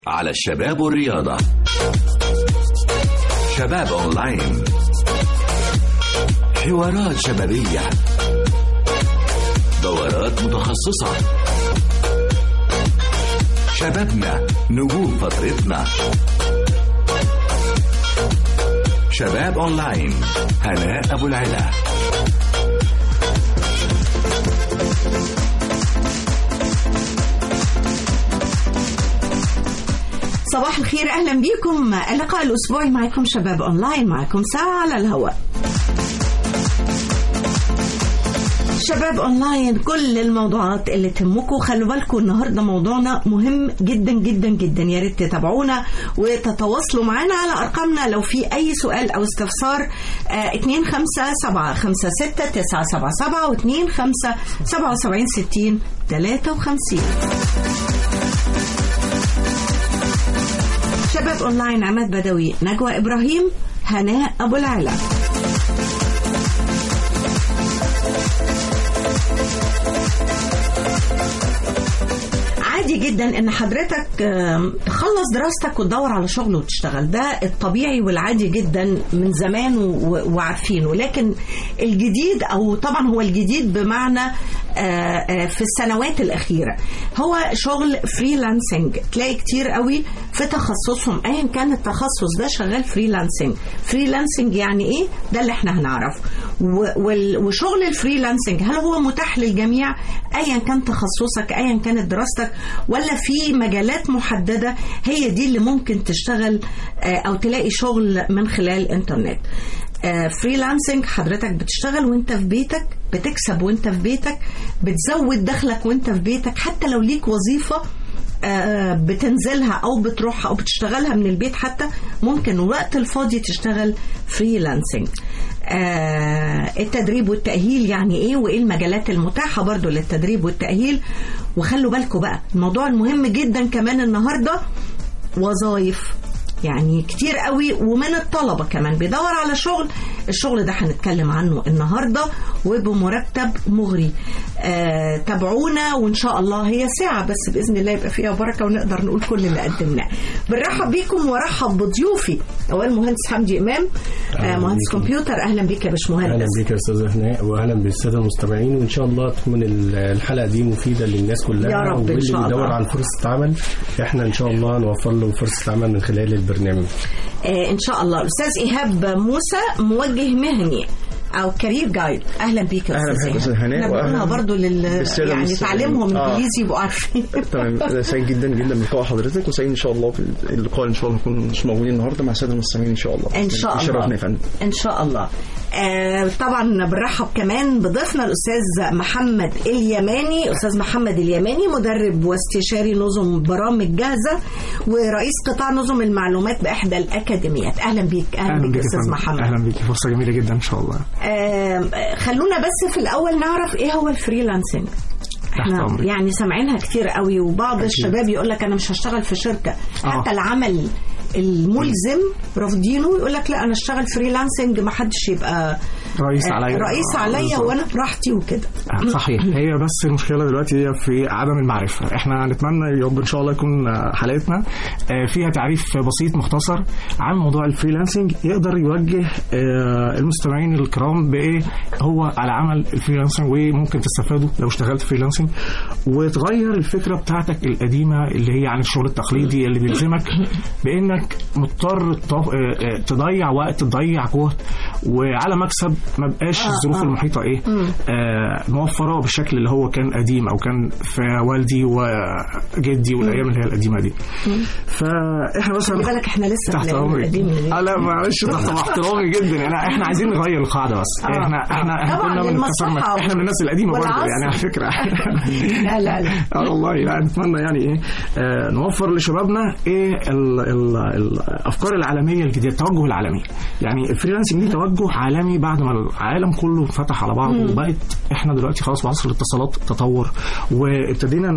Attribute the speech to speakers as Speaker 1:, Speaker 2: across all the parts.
Speaker 1: على الشباب والرياضة شباب أونلاين حوارات شبابية دورات متخصصة شبابنا نجوم فترتنا شباب أونلاين هناء أبو العلا
Speaker 2: صباح الخير اهلا بيكم اللقاء الاسبوعي معكم شباب اونلاين معكم ساعه على الهواء شباب اونلاين كل الموضوعات اللي تهمكم خلوا بالكم النهارده موضوعنا مهم جدا جدا جدا يا ريت تتابعونا وتتواصلوا معنا على ارقامنا لو في اي سؤال او استفسار 2 5 7 5 6 9 7 7 و 2 5 77 60 53 شباب اونلاين عماد بدوي نجوى ابراهيم هناء ابو العلا عادي جدا ان حضرتك تخلص دراستك وتدور على شغل وتشتغل ده الطبيعي والعادي جدا من زمان وعارفينه لكن الجديد او طبعا هو الجديد بمعنى في السنوات الأخيرة هو شغل فريلانسنج تلاقي كتير قوي في تخصصهم أيا كان التخصص ده شغال فريلانسنج فريلانسنج يعني إيه ده اللي احنا هنعرف وشغل الفريلانسنج هل هو متاح للجميع أيا كان تخصصك أيا كانت دراستك ولا في مجالات محددة هي دي اللي ممكن تشتغل أو تلاقي شغل من خلال الإنترنت فريلانسنج حضرتك بتشتغل وانت في بيتك بتكسب وانت في بيتك بتزود دخلك وانت في بيتك حتى لو ليك وظيفة بتنزلها او بتروحها او بتشتغلها من البيت حتى ممكن وقت الفاضي تشتغل فريلانسنج التدريب والتأهيل يعني ايه وايه المجالات المتاحة برضو للتدريب والتأهيل وخلوا بالكم بقى الموضوع المهم جدا كمان النهاردة وظائف يعني كتير قوي ومن الطلبة كمان بيدور على شغل الشغل ده هنتكلم عنه النهاردة وبمرتب مغري آه تابعونا وإن شاء الله هي ساعة بس بإذن الله يبقى فيها بركة ونقدر نقول كل اللي قدمناه بنرحب بيكم وارحب بضيوفي أول مهندس حمدي إمام آه مهندس كمبيوتر أهلا بيك يا باشمهندس
Speaker 3: أهلا بيك يا أستاذ هناء وأهلا بالسادة المستمعين وإن شاء الله تكون الحلقة دي مفيدة للناس كلها
Speaker 2: يا رب إن شاء الله
Speaker 3: بيدور عن فرصة عمل إحنا إن شاء الله نوفر له فرصة عمل من خلال البرنامج
Speaker 2: آه ان شاء الله الاستاذ ايهاب موسى موجه مهني او كارير جايد اهلا بيك يا
Speaker 4: اهلا بك استاذ هناء
Speaker 2: واهلا برضه لل يعني تعلمهم
Speaker 4: آه.
Speaker 2: انجليزي يبقوا عارفين
Speaker 4: تمام سعيد جدا جدا بلقاء حضرتك وسعيد ان شاء الله في اللقاء ان شاء الله نكون مش موجودين النهارده مع الساده المستمعين ان شاء الله
Speaker 2: ان شاء الله
Speaker 4: شرفنا يا فندم
Speaker 2: ان شاء الله آه طبعا بنرحب كمان بضيفنا الاستاذ محمد اليماني استاذ محمد اليماني مدرب واستشاري نظم برامج جاهزه ورئيس قطاع نظم المعلومات باحدى الاكاديميات اهلا بيك اهلا, أهلا بيك استاذ محمد
Speaker 5: اهلا بيك فرصه جميله جدا ان شاء الله
Speaker 2: آه خلونا بس في الاول نعرف ايه هو الفريلانسنج احنا
Speaker 5: أمرك.
Speaker 2: يعني سامعينها كتير قوي وبعض أكيد. الشباب يقول لك انا مش هشتغل في شركه حتى
Speaker 5: آه.
Speaker 2: العمل الملزم رافضينه يقول لك لا انا اشتغل فريلانسنج ما حدش يبقى
Speaker 5: رئيس عليا
Speaker 2: رئيس عليا وانا براحتي وكده
Speaker 5: صحيح هي بس المشكله دلوقتي هي في عدم المعرفه احنا نتمنى يا رب ان شاء الله يكون حلقتنا فيها تعريف بسيط مختصر عن موضوع الفريلانسنج يقدر يوجه المستمعين الكرام بايه هو على عمل الفريلانسنج وممكن تستفادوا لو اشتغلت فريلانسنج وتغير الفكره بتاعتك القديمه اللي هي عن الشغل التقليدي اللي بيلزمك بانك مضطر تضيع وقت تضيع جهد وعلى مكسب ما بقاش الظروف آه المحيطه ايه آه موفره بالشكل اللي هو كان قديم او كان في والدي وجدي والايام اللي هي القديمه دي فاحنا مثلا
Speaker 2: خلي بالك احنا لسه
Speaker 5: تحت امرك آه لا معلش تحت احترامي جدا يعني احنا عايزين نغير القاعده بس آه احنا احنا احنا كنا من احنا من الناس القديمه برضه يعني على فكره
Speaker 2: لا لا لا
Speaker 5: اه والله لا نتمنى يعني ايه آه نوفر لشبابنا ايه ال ال الافكار العالميه الجديده التوجه العالمي يعني الفريلانسنج دي توجه عالمي بعد ما العالم كله فتح على بعضه وبقت احنا دلوقتي خلاص بعصر الاتصالات تطور وابتدينا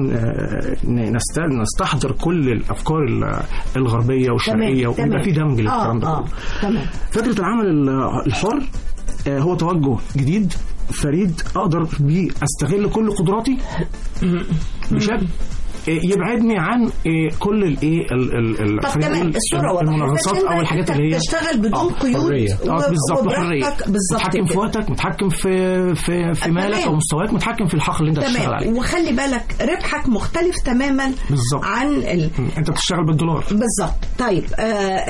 Speaker 5: نستحضر كل الافكار الغربيه والشرقيه ويبقى في دمج للكلام ده
Speaker 2: كله تمام
Speaker 5: فكره العمل الحر هو توجه جديد فريد اقدر بيه استغل كل قدراتي بشكل يبعدني عن إيه، كل الايه ال- ال- ال-
Speaker 2: طب
Speaker 5: خلينا
Speaker 2: تمام
Speaker 5: نقول
Speaker 2: الصوره واضحه
Speaker 5: المنغصات
Speaker 2: بس
Speaker 5: او
Speaker 2: أنت-
Speaker 5: الحاجات
Speaker 2: أنت
Speaker 5: اللي هي
Speaker 2: بتشتغل بدون
Speaker 5: آه،
Speaker 2: قيود
Speaker 3: حرية.
Speaker 5: اه بالظبط وحريه
Speaker 2: وبراحتك بالظبط
Speaker 5: متحكم في
Speaker 2: كده.
Speaker 5: وقتك متحكم في في في, في مالك
Speaker 2: تمام.
Speaker 5: او مستواك متحكم في الحق اللي انت بتشتغل عليه
Speaker 2: تمام وخلي بالك ربحك مختلف تماما
Speaker 5: بالظبط.
Speaker 2: عن ال...
Speaker 5: انت بتشتغل بالدولار
Speaker 2: بالظبط طيب آه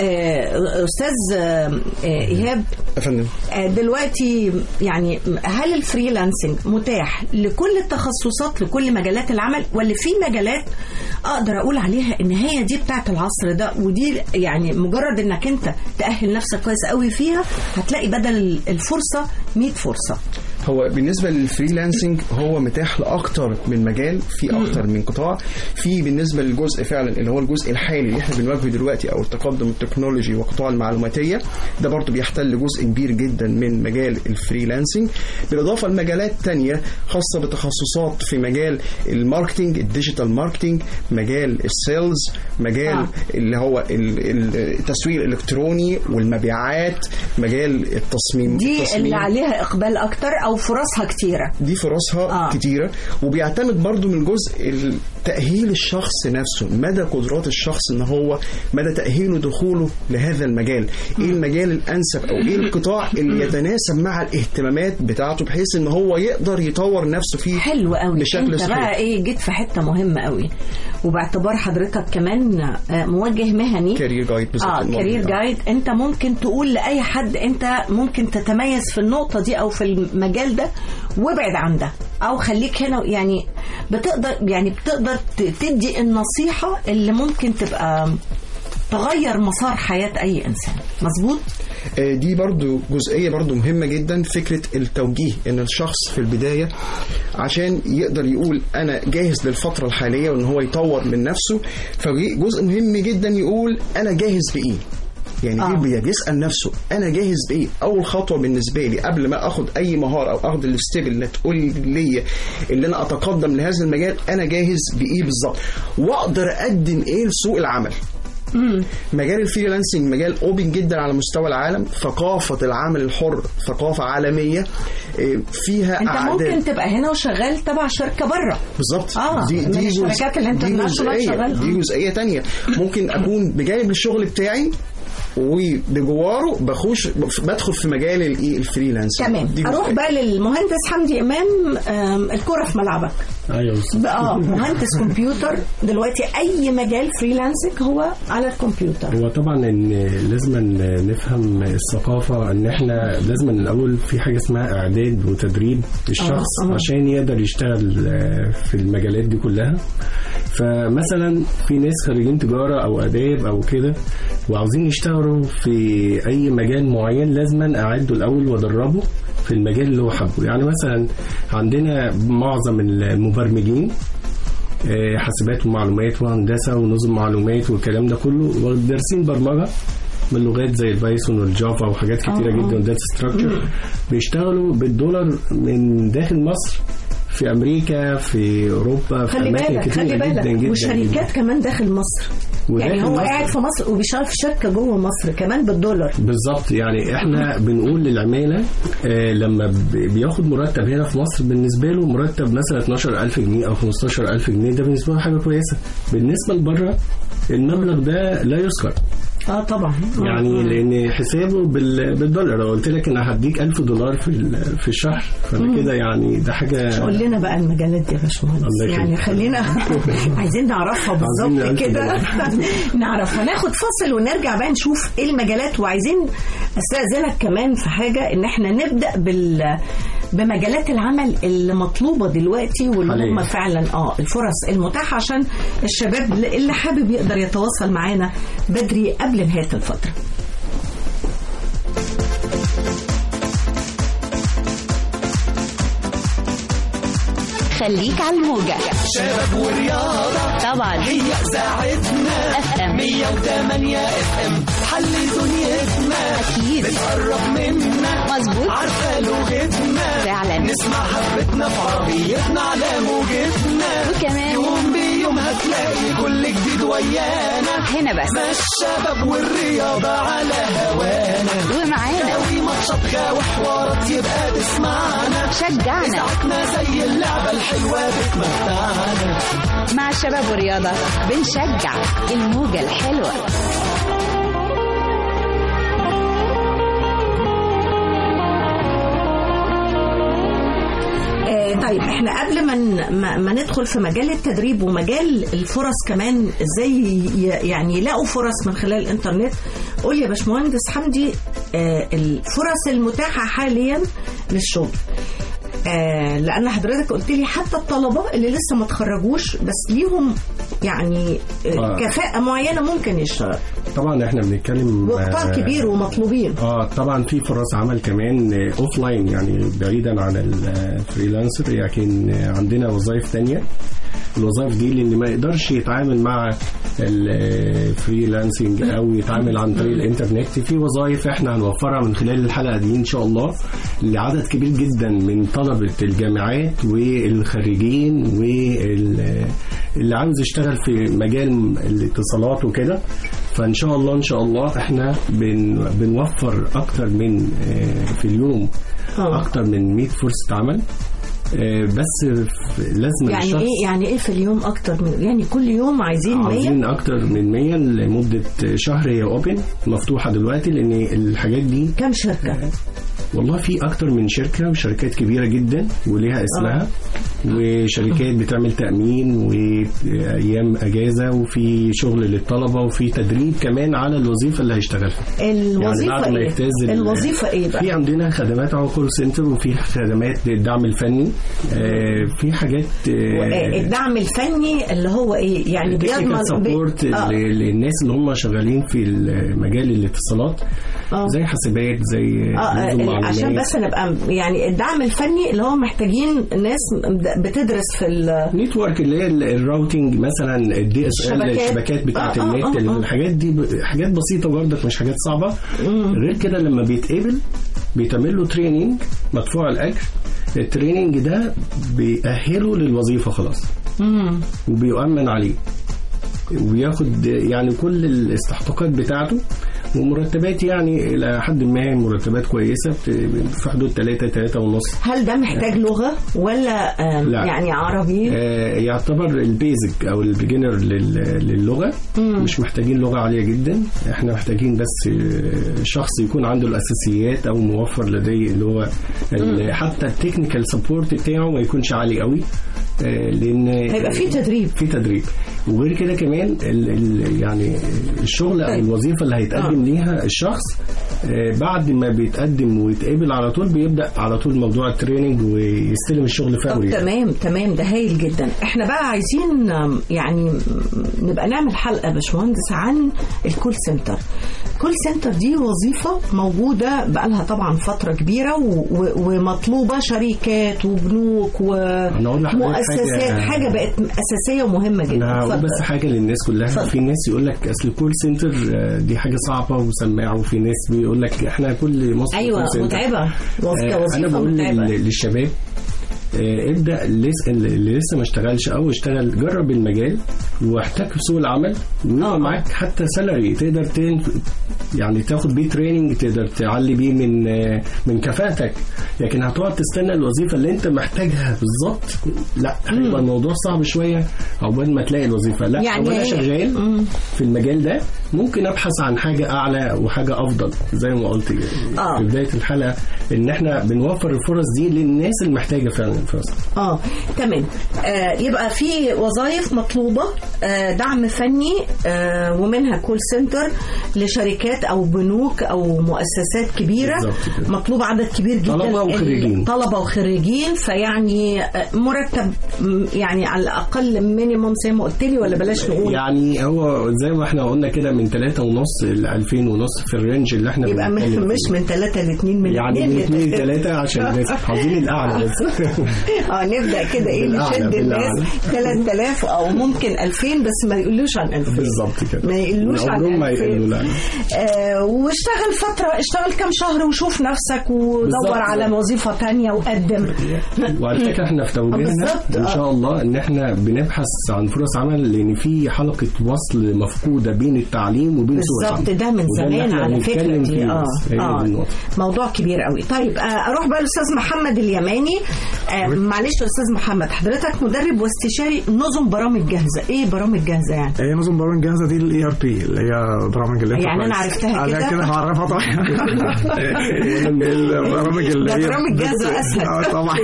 Speaker 2: آه استاذ آه آه، ايهاب
Speaker 4: يا فندم
Speaker 2: آه، دلوقتي يعني هل الفريلانسنج متاح لكل التخصصات لكل مجالات العمل ولا في مجالات اقدر اقول عليها ان هي دي بتاعت العصر ده ودي يعني مجرد انك انت تأهل نفسك كويس قوي فيها هتلاقي بدل الفرصة 100 فرصة
Speaker 4: هو بالنسبه للفريلانسنج هو متاح لاكتر من مجال في اكتر من قطاع في بالنسبه للجزء فعلا اللي هو الجزء الحالي اللي احنا بنواجهه دلوقتي او التقدم التكنولوجي وقطاع المعلوماتيه ده برضه بيحتل جزء كبير جدا من مجال الفريلانسنج بالاضافه لمجالات تانية خاصه بتخصصات في مجال الماركتنج الديجيتال ماركتنج مجال السيلز مجال
Speaker 2: آه.
Speaker 4: آه. اللي هو ال- ال- التسويق الالكتروني والمبيعات مجال التصميم
Speaker 2: دي
Speaker 4: التصميم.
Speaker 2: اللي عليها اقبال اكتر او فرصها كتيرة
Speaker 4: دي فرصها
Speaker 2: آه.
Speaker 4: آه. كتيرة وبيعتمد برضو من جزء تأهيل الشخص نفسه مدى قدرات الشخص ان هو مدى تأهيله دخوله لهذا المجال ايه المجال الانسب او ايه القطاع اللي يتناسب مع الاهتمامات بتاعته بحيث ان هو يقدر يطور نفسه فيه
Speaker 2: حلو قوي
Speaker 4: بشكل
Speaker 2: انت
Speaker 4: صحيح.
Speaker 2: بقى ايه جيت في حته مهمه قوي وباعتبار حضرتك كمان آه، موجه مهني
Speaker 4: كارير جايد بالظبط
Speaker 2: اه
Speaker 4: الموضوع
Speaker 2: كارير
Speaker 4: ده.
Speaker 2: جايد انت ممكن تقول لاي حد انت ممكن تتميز في النقطه دي او في المجال ده وابعد عن ده او خليك هنا يعني بتقدر يعني بتقدر ت- تدي النصيحه اللي ممكن تبقى تغير مسار حياه اي انسان مظبوط
Speaker 4: آه، دي برضو جزئية برضو مهمة جدا فكرة التوجيه ان الشخص في البداية عشان يقدر يقول انا جاهز للفترة الحالية وان هو يطور من نفسه فجزء مهم جدا يقول انا جاهز بايه يعني
Speaker 2: آه.
Speaker 4: آه. بيسأل نفسه انا جاهز بايه اول خطوة بالنسبة لي قبل ما اخد اي مهارة او اخد الستيب اللي تقول لي اللي انا اتقدم لهذا المجال انا جاهز بايه بالظبط واقدر اقدم ايه لسوق العمل مجال الفريلانسنج مجال اوبن جدا على مستوى العالم ثقافة العمل الحر ثقافة عالمية إيه، فيها
Speaker 2: انت
Speaker 4: أعداد
Speaker 2: ممكن تبقى هنا وشغال تبع شركه بره
Speaker 4: بالظبط
Speaker 2: آه، من
Speaker 4: جزء-
Speaker 2: الشركات
Speaker 4: دي
Speaker 2: الانترناشونال
Speaker 4: جزئية
Speaker 2: شغال.
Speaker 4: دي جزئية تانية ممكن أكون بجانب الشغل بتاعي وبجواره بخش بدخل في مجال الايه الفريلانسنج
Speaker 2: تمام
Speaker 4: دي
Speaker 2: اروح
Speaker 4: جزئية.
Speaker 2: بقى للمهندس حمدي امام آم، الكره في ملعبك
Speaker 3: ايوه بالظبط.
Speaker 2: اه مهندس كمبيوتر دلوقتي اي مجال فريلانسنج هو على الكمبيوتر
Speaker 3: هو طبعا ان لازم نفهم الثقافه ان احنا لازم الاول في حاجه اسمها اعداد وتدريب الشخص
Speaker 2: آه، آه.
Speaker 3: عشان يقدر يشتغل آه، في المجالات دي كلها فمثلا في ناس خريجين تجاره او اداب او كده وعاوزين يشتغلوا في اي مجال معين لازم اعده الاول وادربه في المجال اللي هو حابه يعني مثلا عندنا معظم المبرمجين آه، حاسبات ومعلومات وهندسه ونظم معلومات والكلام ده كله ودارسين برمجه من لغات زي البايثون والجافا وحاجات كتيره
Speaker 2: آه.
Speaker 3: جدا وداتا ستراكشر بيشتغلوا بالدولار من داخل مصر في امريكا في اوروبا في
Speaker 2: خلي
Speaker 3: اماكن
Speaker 2: بالك
Speaker 3: كتيره
Speaker 2: خلي
Speaker 3: جدا
Speaker 2: بالك
Speaker 3: جدا
Speaker 2: وشركات كمان داخل مصر
Speaker 3: وداخل
Speaker 2: يعني هو
Speaker 3: مصر.
Speaker 2: قاعد في مصر وبيشتغل في شركه جوه مصر كمان بالدولار
Speaker 3: بالظبط يعني احنا بنقول للعماله آه لما ب- بياخد مرتب هنا في مصر بالنسبه له مرتب مثلا 12000 جنيه او 15000 جنيه ده بالنسبه له حاجه كويسه بالنسبه لبره المبلغ ده لا يذكر
Speaker 2: اه طبعا
Speaker 3: يعني لان حسابه بال- بالدولار لو قلت لك انا هديك 1000 دولار في ال- في الشهر فانا كده يعني ده حاجه
Speaker 2: قول لنا بقى المجالات دي يا باشمهندس
Speaker 3: الله يخليك.
Speaker 2: يعني خلينا عايزين نعرفها
Speaker 3: عايزين
Speaker 2: بالظبط
Speaker 3: نعرف
Speaker 2: كده
Speaker 3: المجالات.
Speaker 2: نعرفها ناخد فاصل ونرجع بقى نشوف ايه المجالات وعايزين استاذنك كمان في حاجه ان احنا نبدا بال بمجالات العمل اللي مطلوبه دلوقتي واللي
Speaker 3: حاليا.
Speaker 2: هم فعلا اه الفرص المتاحه عشان الشباب اللي حابب يقدر يتواصل معانا بدري قبل نهايه الفتره
Speaker 6: خليك على الموجة
Speaker 7: شباب ورياضة
Speaker 6: طبعا
Speaker 7: هي إذاعتنا
Speaker 6: اف ام
Speaker 7: 108 اف ام حل دنيتنا
Speaker 6: اكيد
Speaker 7: بتقرب منا
Speaker 6: مظبوط
Speaker 7: عارفة لغتنا
Speaker 6: فعلا
Speaker 7: نسمع حبتنا في عربيتنا على موجتنا
Speaker 6: وكمان
Speaker 7: يوم بيوم هتلاقي هتلاقي كل جديد ويانا
Speaker 6: هنا بس
Speaker 7: ما الشباب والرياضة على هوانا
Speaker 6: ومعانا
Speaker 7: لو ماتشات وحوارات يبقى تسمعنا
Speaker 6: شجعنا
Speaker 7: إذاعتنا زي اللعبة الحلوة بتمتعنا
Speaker 6: مع الشباب والرياضة بنشجع الموجة الحلوة
Speaker 2: آه، طيب احنا قبل ما ن- ما ما ندخل في مجال التدريب ومجال الفرص كمان ازاي ي- يعني يلاقوا فرص من خلال الانترنت قول يا باشمهندس حمدي آه، الفرص المتاحه حاليا للشغل آه لان حضرتك قلت لي حتى الطلبه اللي لسه ما اتخرجوش بس ليهم يعني آه
Speaker 3: آه.
Speaker 2: كفاءه معينه ممكن يشتغل
Speaker 3: طبعا احنا بنتكلم
Speaker 2: وقطاع
Speaker 3: آه،
Speaker 2: كبير ومطلوبين
Speaker 3: اه طبعا في فرص عمل كمان اوف لاين يعني بعيدا عن الفريلانسر لكن عندنا وظائف تانية الوظائف دي اللي ما يقدرش يتعامل مع الفريلانسنج او يتعامل عن طريق الانترنت في وظائف احنا هنوفرها من خلال الحلقه دي ان شاء الله لعدد كبير جدا من طلبه الجامعات والخريجين واللي عاوز يشتغل في مجال الاتصالات وكده فان شاء الله ان شاء الله احنا بن بنوفر اكتر من آه، في اليوم
Speaker 2: آه.
Speaker 3: اكتر من 100 فرصه عمل آه، بس ف- لازم
Speaker 2: يعني
Speaker 3: الشخص
Speaker 2: ايه يعني ايه في اليوم اكتر من يعني كل يوم عايزين 100
Speaker 3: عاوزين اكتر من 100 لمده شهر هي اوبن مفتوحه دلوقتي لان الحاجات دي
Speaker 2: كم شركه
Speaker 3: والله في اكتر من شركه وشركات كبيره جدا وليها اسمها وشركات بتعمل تامين وايام اجازه وفي شغل للطلبه وفي تدريب كمان على الوظيفه اللي هيشتغلها
Speaker 2: الوظيفه
Speaker 3: بعد ما
Speaker 2: ايه
Speaker 3: يجتاز ال-
Speaker 2: الوظيفه ايه بقى
Speaker 3: في عندنا خدمات على كول سنتر وفي خدمات للدعم الفني آه، في حاجات
Speaker 2: آه، الدعم الفني اللي هو ايه يعني بيضمن
Speaker 3: سبورت
Speaker 2: بي- آه.
Speaker 3: للناس اللي هم شغالين في مجال الاتصالات
Speaker 2: آه.
Speaker 3: زي حاسبات زي
Speaker 2: اه
Speaker 3: نظم
Speaker 2: آه، عشان
Speaker 3: معلومات.
Speaker 2: بس نبقى يعني الدعم الفني اللي هو محتاجين ناس بتدرس في ال
Speaker 3: نتورك اللي هي ال- الراوتنج مثلا الدي اس ال
Speaker 2: الشبكات.
Speaker 3: الشبكات بتاعت
Speaker 2: آه، آه،
Speaker 3: النت
Speaker 2: آه، آه.
Speaker 3: الحاجات دي ب- حاجات بسيطه برضك مش حاجات صعبه غير كده لما بيتقبل بيتعمل له تريننج مدفوع الاجر التريننج ده بيأهله للوظيفه خلاص
Speaker 2: مم.
Speaker 3: وبيؤمن عليه وبياخد يعني كل الاستحقاقات بتاعته ومرتبات يعني الى حد ما مرتبات كويسه بت- في حدود 3 3 ونص
Speaker 2: هل ده محتاج لغه ولا آه
Speaker 3: لا.
Speaker 2: يعني عربي
Speaker 3: آه، يعتبر البيزك او البيجنر للغه مش محتاجين لغه عاليه جدا احنا محتاجين بس آه، شخص يكون عنده الاساسيات او موفر لديه اللي هو ال- حتى التكنيكال سبورت بتاعه ما يكونش عالي قوي آه، لان
Speaker 2: هيبقى في تدريب
Speaker 3: في تدريب وغير كده كمان ال ال يعني الشغل او
Speaker 2: طيب.
Speaker 3: الوظيفه اللي هيتقدم
Speaker 2: آه.
Speaker 3: ليها الشخص آه، بعد ما بيتقدم ويتقبل على طول بيبدا على طول موضوع التريننج ويستلم الشغل
Speaker 2: طب
Speaker 3: فوري
Speaker 2: تمام تمام ده هايل جدا احنا بقى عايزين آم، يعني م- نبقى نعمل حلقه يا باشمهندس عن الكول سنتر الكول سنتر دي وظيفه موجوده بقالها طبعا فتره كبيره و- و- ومطلوبه شركات وبنوك
Speaker 3: أنا أقول لحضرتك
Speaker 2: ومؤسسات
Speaker 3: حاجة-
Speaker 2: حاجه بقت اساسيه ومهمه جدا
Speaker 3: انا هقول
Speaker 2: اتفضل.
Speaker 3: بس حاجه للناس كلها
Speaker 2: اتفضل.
Speaker 3: في ناس يقول لك اصل الكول سنتر آه، دي حاجه صعبه وسماعه وفي ناس بيقول لك احنا كل مصر
Speaker 2: ايوه
Speaker 3: كول سنتر.
Speaker 2: متعبه وظ-
Speaker 3: آه،
Speaker 2: كوظيفه
Speaker 3: انا بقول
Speaker 2: متعبه
Speaker 3: لل- للشباب آه، ابدا لس- اللي لسه ما اشتغلش او اشتغل جرب المجال واحتك بسوق العمل ويبقى
Speaker 2: آه.
Speaker 3: معاك حتى سالري تقدر تن... يعني تاخد بيه تريننج تقدر تعلي بيه من آه، من كفاءتك لكن هتقعد تستنى الوظيفه اللي انت محتاجها بالظبط لا هيبقى الموضوع صعب شويه عقبال ما تلاقي الوظيفه لا
Speaker 2: يعني
Speaker 3: يعني انا
Speaker 2: هي-
Speaker 3: شغال
Speaker 2: مم.
Speaker 3: في المجال ده ممكن ابحث عن حاجه اعلى وحاجه افضل زي ما قلت
Speaker 2: آه.
Speaker 3: في بدايه الحلقه ان احنا بنوفر الفرص دي للناس اللي محتاجه فعلا الفرص
Speaker 2: اه تمام آه يبقى في وظائف مطلوبه آه دعم فني آه ومنها كول سنتر لشركات او بنوك او مؤسسات كبيره
Speaker 3: بالظبط كده.
Speaker 2: مطلوب عدد كبير جدا
Speaker 3: طلبة وخريجين.
Speaker 2: طلبه وخريجين فيعني آه، مرتب م، يعني على الاقل مينيموم زي ما قلت لي ولا بلاش نقول
Speaker 3: يعني هو زي ما احنا قلنا كده من من 3 ونص ل 2000 ونص في الرينج اللي احنا
Speaker 2: يبقى
Speaker 3: بنتكلم
Speaker 2: من-
Speaker 3: فيه.
Speaker 2: مش من 3 ل 2 من
Speaker 3: يعني
Speaker 2: 2
Speaker 3: من
Speaker 2: ل
Speaker 3: 2 ل 3 عشان الناس عاوزين الاعلى بس
Speaker 2: اه نبدا كده ايه
Speaker 3: بالأعلى،
Speaker 2: نشد الناس 3000 او ممكن 2000 بس ما يقولوش عن 2000
Speaker 3: بالظبط كده
Speaker 2: ما يقولوش عن
Speaker 3: عمرهم ما
Speaker 2: 2000
Speaker 3: يقولوا لا
Speaker 2: آه واشتغل فتره اشتغل كام شهر وشوف نفسك ودور
Speaker 3: بالظبط.
Speaker 2: على وظيفه تانية وقدم
Speaker 3: وعلى فكره احنا في توجيهنا
Speaker 2: بالظبط،
Speaker 3: ان
Speaker 2: آه.
Speaker 3: شاء الله ان احنا بنبحث عن فرص عمل لان في حلقه وصل مفقوده بين التعليم وبين سوق
Speaker 2: بالظبط
Speaker 3: العمل
Speaker 2: ده من
Speaker 3: وده اللي
Speaker 2: زمان
Speaker 3: احنا
Speaker 2: على فكره
Speaker 3: بنتكلم
Speaker 2: دي
Speaker 3: فيه
Speaker 2: اه
Speaker 3: بس. هي دي
Speaker 2: اه
Speaker 3: النقطة.
Speaker 2: موضوع كبير قوي طيب آه اروح بقى الاستاذ محمد اليماني آه معلش يا استاذ محمد حضرتك مدرب واستشاري نظم برامج جاهزه ايه برامج جاهزه يعني
Speaker 5: هي نظم برامج جاهزه دي الاي ار بي اللي هي برامج اللي
Speaker 2: يعني أنا عرفتها كده.
Speaker 5: كده هعرفها طبعا البرامج اللي
Speaker 2: ده
Speaker 5: هي
Speaker 2: برامج جاهزة أسهل.
Speaker 5: اه طبعا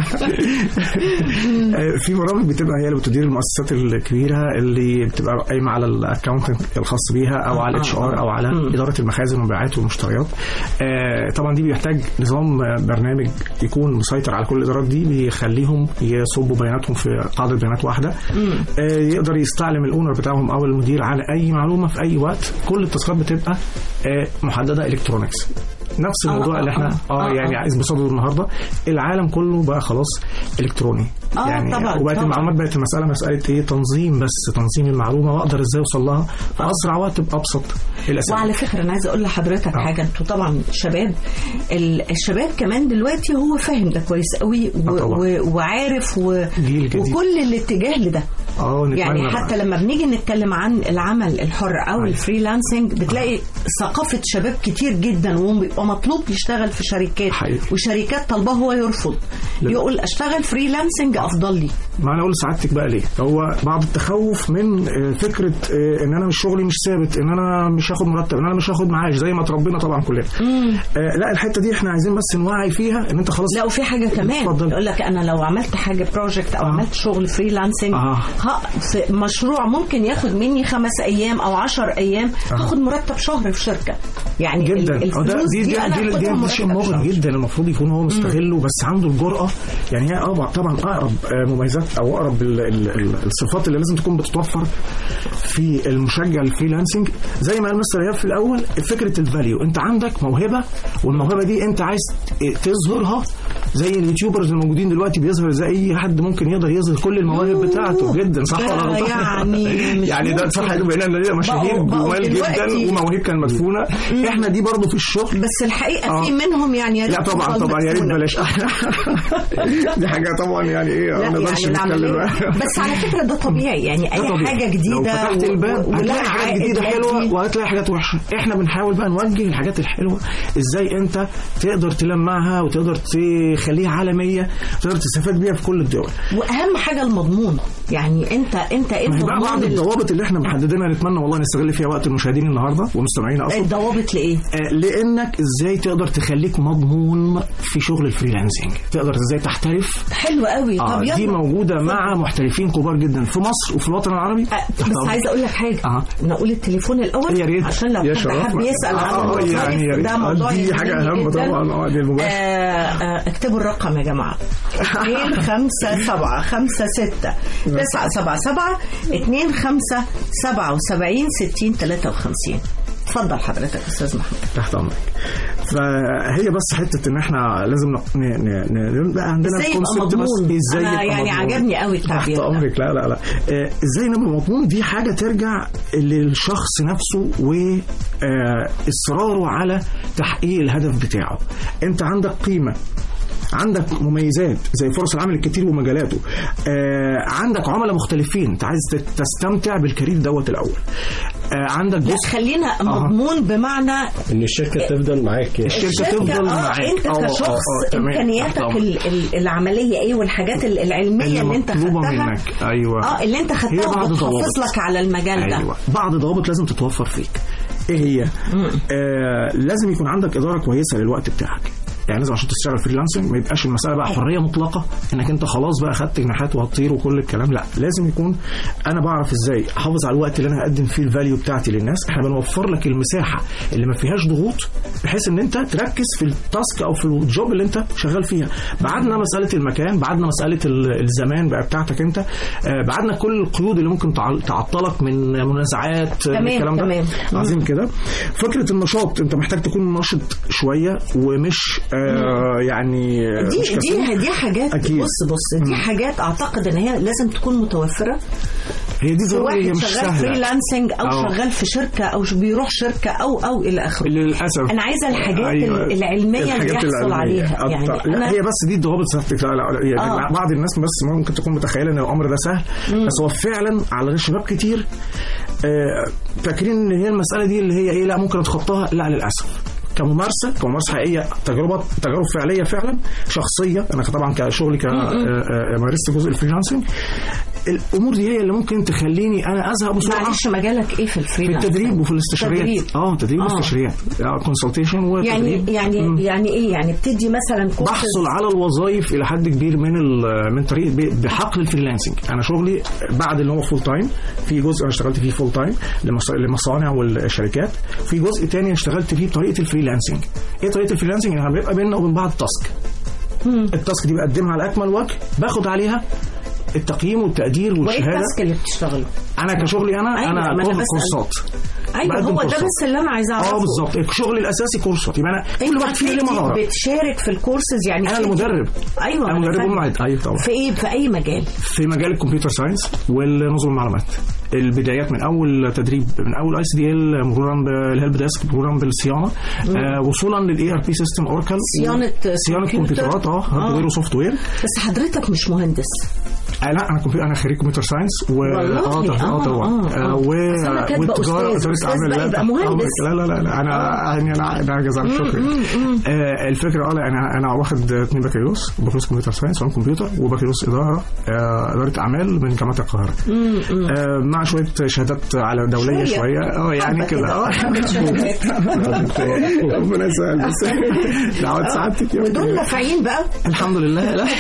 Speaker 5: آه، في برامج بتبقى هي اللي بتدير المؤسسات الكبيره اللي بتبقى قايمه على الاكونت الخاص بيها او على الاتش ار او على اداره المخازن والمبيعات والمشتريات آه، طبعا دي بيحتاج نظام آه، برنامج يكون مسيطر على كل الادارات دي بيخليهم يصبوا بياناتهم في قاعده بيانات واحده آه، يقدر يستعلم الاونر بتاعهم او المدير على اي معلومه في اي وقت كل التاسكات بتبقى آه، محدده الكترونكس نفس الموضوع
Speaker 2: آه،
Speaker 5: اللي احنا
Speaker 2: آه،
Speaker 5: اه
Speaker 2: آه،
Speaker 5: يعني
Speaker 2: آه.
Speaker 5: عايز بصدده النهارده العالم كله بقى خلاص الكتروني
Speaker 2: آه،
Speaker 5: يعني
Speaker 2: طبعاً،
Speaker 5: وبقت
Speaker 2: طبعاً.
Speaker 5: المعلومات بقت المساله مساله ايه تنظيم بس تنظيم المعلومه واقدر ازاي اوصل لها في اسرع وقت بابسط الاسئله
Speaker 2: وعلى فكره انا عايزه اقول لحضرتك
Speaker 5: آه.
Speaker 2: حاجه انتوا طبعا شباب ال- الشباب كمان دلوقتي هو فاهم ده كويس قوي و-
Speaker 5: آه طبعاً.
Speaker 2: و- وعارف و...
Speaker 5: جيل جديد.
Speaker 2: وكل الاتجاه لده
Speaker 5: اه نتمنى
Speaker 2: يعني
Speaker 5: بقى.
Speaker 2: حتى لما بنيجي نتكلم عن العمل الحر او
Speaker 5: أيوة.
Speaker 2: الفريلانسنج بتلاقي ثقافه شباب كتير جدا وبيبقى مطلوب يشتغل في شركات
Speaker 5: حقيقي.
Speaker 2: وشركات طالباه هو يرفض
Speaker 5: لا.
Speaker 2: يقول اشتغل فريلانسنج افضل لي
Speaker 5: ما انا اقول لسعادتك بقى ليه هو بعض التخوف من آه، فكره آه، ان انا مش شغلي مش ثابت ان انا مش هاخد مرتب ان انا مش هاخد معاش زي ما اتربينا طبعا كلنا آه، لا الحته دي احنا عايزين بس نوعي فيها ان انت خلاص
Speaker 2: لا وفي حاجه كمان
Speaker 5: اتفضل.
Speaker 2: يقول لك انا لو عملت حاجه بروجكت او
Speaker 5: آه.
Speaker 2: عملت شغل فريلانسنج
Speaker 5: آه.
Speaker 2: ها في مشروع ممكن ياخد مني خمس ايام او عشر ايام هاخد مرتب شهر في شركه يعني ال-
Speaker 5: جدا آه، ده
Speaker 2: الفلوس
Speaker 5: دي دي
Speaker 2: أنا
Speaker 5: دي,
Speaker 2: هاخدها
Speaker 5: دي, دي
Speaker 2: مرتب
Speaker 5: شيء
Speaker 2: شهر.
Speaker 5: مغري جدا المفروض يكون هو مستغله بس عنده الجرأة يعني هي اه طبعا اقرب آه، مميزات او اقرب ال- ال- ال- الصفات اللي لازم تكون بتتوفر في المشجع الفريلانسنج زي ما قال مستر ايهاب في الاول فكره الفاليو انت عندك موهبه والموهبه دي انت عايز تظهرها زي اليوتيوبرز الموجودين دلوقتي بيظهر زي اي حد ممكن يقدر يظهر كل المواهب بتاعته جدا صح ولا
Speaker 2: ده
Speaker 5: غلطان؟
Speaker 2: يعني مش
Speaker 5: يعني ده صح
Speaker 2: ممكن.
Speaker 5: بقينا لنا مشاهير
Speaker 2: بقوا- بقوا
Speaker 5: جمال جدا
Speaker 2: دلوقتي-
Speaker 5: ومواهب كان مدفونه احنا دي برضو في الشغل
Speaker 2: بس الحقيقه
Speaker 5: آه.
Speaker 2: في منهم يعني يا
Speaker 5: لا
Speaker 2: ريت
Speaker 5: طبعا
Speaker 2: تفضل
Speaker 5: طبعا يا ريت
Speaker 2: مدفونة.
Speaker 5: بلاش دي حاجه طبعا يعني ايه
Speaker 2: لا
Speaker 5: ما نقدرش
Speaker 2: يعني
Speaker 5: نتكلم
Speaker 2: العملية بس على فكره ده طبيعي يعني اي
Speaker 5: ده طبيعي.
Speaker 2: حاجه جديده
Speaker 5: لو فتحت
Speaker 2: و-
Speaker 5: الباب
Speaker 2: و- ولها
Speaker 5: هتلاقي حاجات
Speaker 2: عائد
Speaker 5: جديده
Speaker 2: مادي.
Speaker 5: حلوه وهتلاقي حاجات وحشه احنا بنحاول بقى نوجه الحاجات الحلوه ازاي انت تقدر تلمعها وتقدر تخليها عالميه وتقدر تستفاد بيها في كل الدول
Speaker 2: واهم حاجه المضمون يعني انت انت ايه
Speaker 5: ما هي بقى بعض
Speaker 2: المضمون اللي-
Speaker 5: الضوابط اللي احنا محددينها نتمنى والله نستغل فيها وقت المشاهدين النهارده ومستمعينا اصلا
Speaker 2: الضوابط لايه؟
Speaker 5: آه، لانك ازاي تقدر تخليك مضمون في شغل الفريلانسنج تقدر ازاي تحترف
Speaker 2: حلو قوي
Speaker 5: آه
Speaker 2: طب
Speaker 5: دي
Speaker 2: يلا
Speaker 5: موجوده مع محترفين كبار جدا في مصر وفي الوطن العربي
Speaker 2: آه، بس عايزه اقول لك حاجه
Speaker 5: آه.
Speaker 2: نقول التليفون الاول
Speaker 5: يا ريت
Speaker 2: عشان لو
Speaker 5: يا
Speaker 2: حد
Speaker 5: شرف.
Speaker 2: حب يسال عن
Speaker 5: آه، آه،
Speaker 2: الوظائف،
Speaker 5: يعني يا ريت.
Speaker 2: ده
Speaker 5: آه،
Speaker 2: موضوع
Speaker 5: دي
Speaker 2: يهمني
Speaker 5: حاجة أهم
Speaker 2: جداً.
Speaker 5: طبعاً، آه، دي المباشر.
Speaker 2: آه، آه، اكتبوا الرقم يا جماعه 2 5 7 5 6 9 7 7 2 5 77 60 53 اتفضل حضرتك استاذ محمد
Speaker 5: تحت امرك فهي بس حته ان احنا لازم ن... ن... ن... نبقى عندنا
Speaker 2: ازاي يبقى
Speaker 5: الكونسبت بس
Speaker 2: مضمون؟
Speaker 5: ازاي
Speaker 2: أنا
Speaker 5: يبقى
Speaker 2: يعني
Speaker 5: مضمون.
Speaker 2: عجبني قوي التعبير
Speaker 5: تحت
Speaker 2: ده.
Speaker 5: امرك لا لا لا آه، ازاي نبقى مضمون دي حاجه ترجع للشخص نفسه واصراره على تحقيق الهدف بتاعه انت عندك قيمه عندك مميزات زي فرص العمل الكتير ومجالاته آه عندك عملاء مختلفين انت عايز تت- تستمتع بالكارير دوت الاول آه عندك
Speaker 2: لا
Speaker 5: جزء
Speaker 2: خلينا مضمون بمعنى
Speaker 3: ان الشركه تفضل معاك يعني.
Speaker 5: الشركة تفضل
Speaker 2: آه،
Speaker 5: معاك.
Speaker 2: انت
Speaker 5: آه، آه،
Speaker 2: كشخص
Speaker 5: آه، تمام.
Speaker 2: امكانياتك
Speaker 5: تحت
Speaker 2: ال- ال- العمليه ايه والحاجات ال- العلميه اللي, انت
Speaker 5: مطلوبة
Speaker 2: خدتها
Speaker 5: منك ايوه
Speaker 2: اه اللي انت
Speaker 5: هي
Speaker 2: خدتها
Speaker 5: بعض
Speaker 2: بتحافظ
Speaker 5: ضوابط.
Speaker 2: لك على المجال ده
Speaker 5: ايوه بعض ضوابط لازم تتوفر فيك ايه هي آه لازم يكون عندك اداره كويسه للوقت بتاعك يعني لازم عشان تشتغل فريلانسنج ما يبقاش المساله بقى حريه مطلقه انك انت خلاص بقى خدت جناحات وهتطير وكل الكلام لا لازم يكون انا بعرف ازاي احافظ على الوقت اللي انا هقدم فيه الفاليو بتاعتي للناس احنا بنوفر لك المساحه اللي ما فيهاش ضغوط بحيث ان انت تركز في التاسك او في الجوب اللي انت شغال فيها بعدنا مساله المكان بعدنا مساله ال- الزمان بقى بتاعتك انت آه، بعدنا كل القيود اللي ممكن تع- تعطلك من منازعات من
Speaker 2: تمام،
Speaker 5: الكلام ده
Speaker 2: تمام.
Speaker 5: عظيم كده فكره النشاط انت محتاج تكون نشط شويه ومش آه يعني
Speaker 2: دي
Speaker 5: مش كسول.
Speaker 2: دي دي حاجات
Speaker 5: أكيد.
Speaker 2: بص بص دي حاجات اعتقد ان هي لازم تكون متوفره
Speaker 5: هي دي
Speaker 2: في
Speaker 5: ضروري هي
Speaker 2: واحد
Speaker 5: مش
Speaker 2: شغال
Speaker 5: سهله
Speaker 2: فريلانسنج او
Speaker 5: آه.
Speaker 2: شغال في شركه او ش- بيروح شركه او او الى اخره
Speaker 5: للاسف
Speaker 2: انا عايزه الحاجات أيوة. العلميه اللي
Speaker 5: الحاجات
Speaker 2: يحصل
Speaker 5: العلمية.
Speaker 2: عليها
Speaker 5: أط-
Speaker 2: يعني
Speaker 5: لا
Speaker 2: أنا
Speaker 5: هي بس دي الضوابط بتاعتك لا لا يعني
Speaker 2: آه.
Speaker 5: بعض الناس بس ممكن تكون متخيله ان الامر ده سهل بس هو فعلا على شباب كتير آه، فاكرين ان هي المساله دي اللي هي ايه لا ممكن اتخطاها لا للاسف كممارسه كممارسه حقيقيه تجربه تجارب فعليه فعلا شخصيه انا طبعا كشغلي ك آه، آه، مارست جزء الفريلانسنج الامور دي هي اللي ممكن تخليني انا ازهق بسرعه
Speaker 2: معلش مجالك ايه في
Speaker 5: في
Speaker 2: الفريلانس
Speaker 5: التدريب وفي الاستشاريات
Speaker 2: تدريب.
Speaker 5: اه تدريب
Speaker 2: آه.
Speaker 5: واستشاريات كونسلتيشن
Speaker 2: يعني
Speaker 5: وتدريب
Speaker 2: يعني
Speaker 5: مم.
Speaker 2: يعني ايه يعني بتدي مثلا كورس
Speaker 5: بحصل على الوظائف الى حد كبير من ال- من طريق ب- بحقل الفريلانسنج انا شغلي بعد اللي هو فول تايم في جزء انا اشتغلت فيه فول تايم لمص- للمصانع والشركات في جزء تاني اشتغلت فيه بطريقه الفريلانسنج ايه طريقه الفريلانسنج يعني بيبقى بيننا وبين بعض تاسك التاسك دي بقدمها على اكمل وجه باخد عليها التقييم والتقدير
Speaker 2: وايه
Speaker 5: والشهاده
Speaker 2: التاسك اللي بتشتغله
Speaker 5: انا كشغلي انا
Speaker 2: أيوة، ما
Speaker 5: انا
Speaker 2: أنا
Speaker 5: باخد
Speaker 2: بسأل.
Speaker 5: كورسات
Speaker 2: ايوه
Speaker 5: بقدم
Speaker 2: هو ده
Speaker 5: كورسات.
Speaker 2: بس اللي انا عايزه اعرفه
Speaker 5: اه بالظبط شغلي الاساسي كورسات يبقى انا كل
Speaker 2: انت
Speaker 5: واحد فيه ليه مهاره
Speaker 2: بتدي- بتشارك في الكورسز يعني
Speaker 5: انا
Speaker 2: في-
Speaker 5: المدرب
Speaker 2: ايوه
Speaker 5: انا
Speaker 2: أنا
Speaker 5: مدرب
Speaker 2: فاهمة.
Speaker 5: ومعد ايوه طبعا
Speaker 2: في ايه في اي مجال
Speaker 5: في مجال الكمبيوتر ساينس والنظم المعلومات البدايات من اول تدريب من اول اي سي دي ال مرورا بالهيلب ديسك مرورا بالصيانه آه وصولا للاي ار بي سيستم اوركل
Speaker 2: صيانة
Speaker 5: صيانه
Speaker 2: كمبيوتر.
Speaker 5: كمبيوترات اه هاردوير وسوفت وير
Speaker 2: بس حضرتك مش مهندس
Speaker 5: آه لا انا كمبيوتر انا خريج كمبيوتر ساينس و
Speaker 2: والله؟
Speaker 5: اه طبعا
Speaker 2: آه،
Speaker 5: اه طبعا
Speaker 2: آه، آه.
Speaker 5: آه، و
Speaker 2: بس أنا كاتبة
Speaker 5: والتجاره
Speaker 2: أستاذ.
Speaker 5: واداره
Speaker 2: أستاذ
Speaker 5: اعمال
Speaker 2: بقى
Speaker 5: لا
Speaker 2: يبقى
Speaker 5: تحت
Speaker 2: مهندس.
Speaker 5: أمرك. لا لا لا, لا انا يعني انا انا جزاك شكرا آه الفكره اه لا انا انا واخد اثنين بكالوريوس بكالوريوس كمبيوتر ساينس وعلوم كمبيوتر وبكالوريوس اداره آه اداره اعمال من جامعه القاهره آه مع شويه شهادات على دوليه
Speaker 2: شوية.
Speaker 5: شويه اه يعني
Speaker 2: حبة
Speaker 5: كده
Speaker 2: كده،
Speaker 5: اه
Speaker 2: حبة شهادات.
Speaker 5: ربنا يسهل بس دعوات سعادتك يا
Speaker 2: ودول نافعين بقى
Speaker 5: الحمد لله لا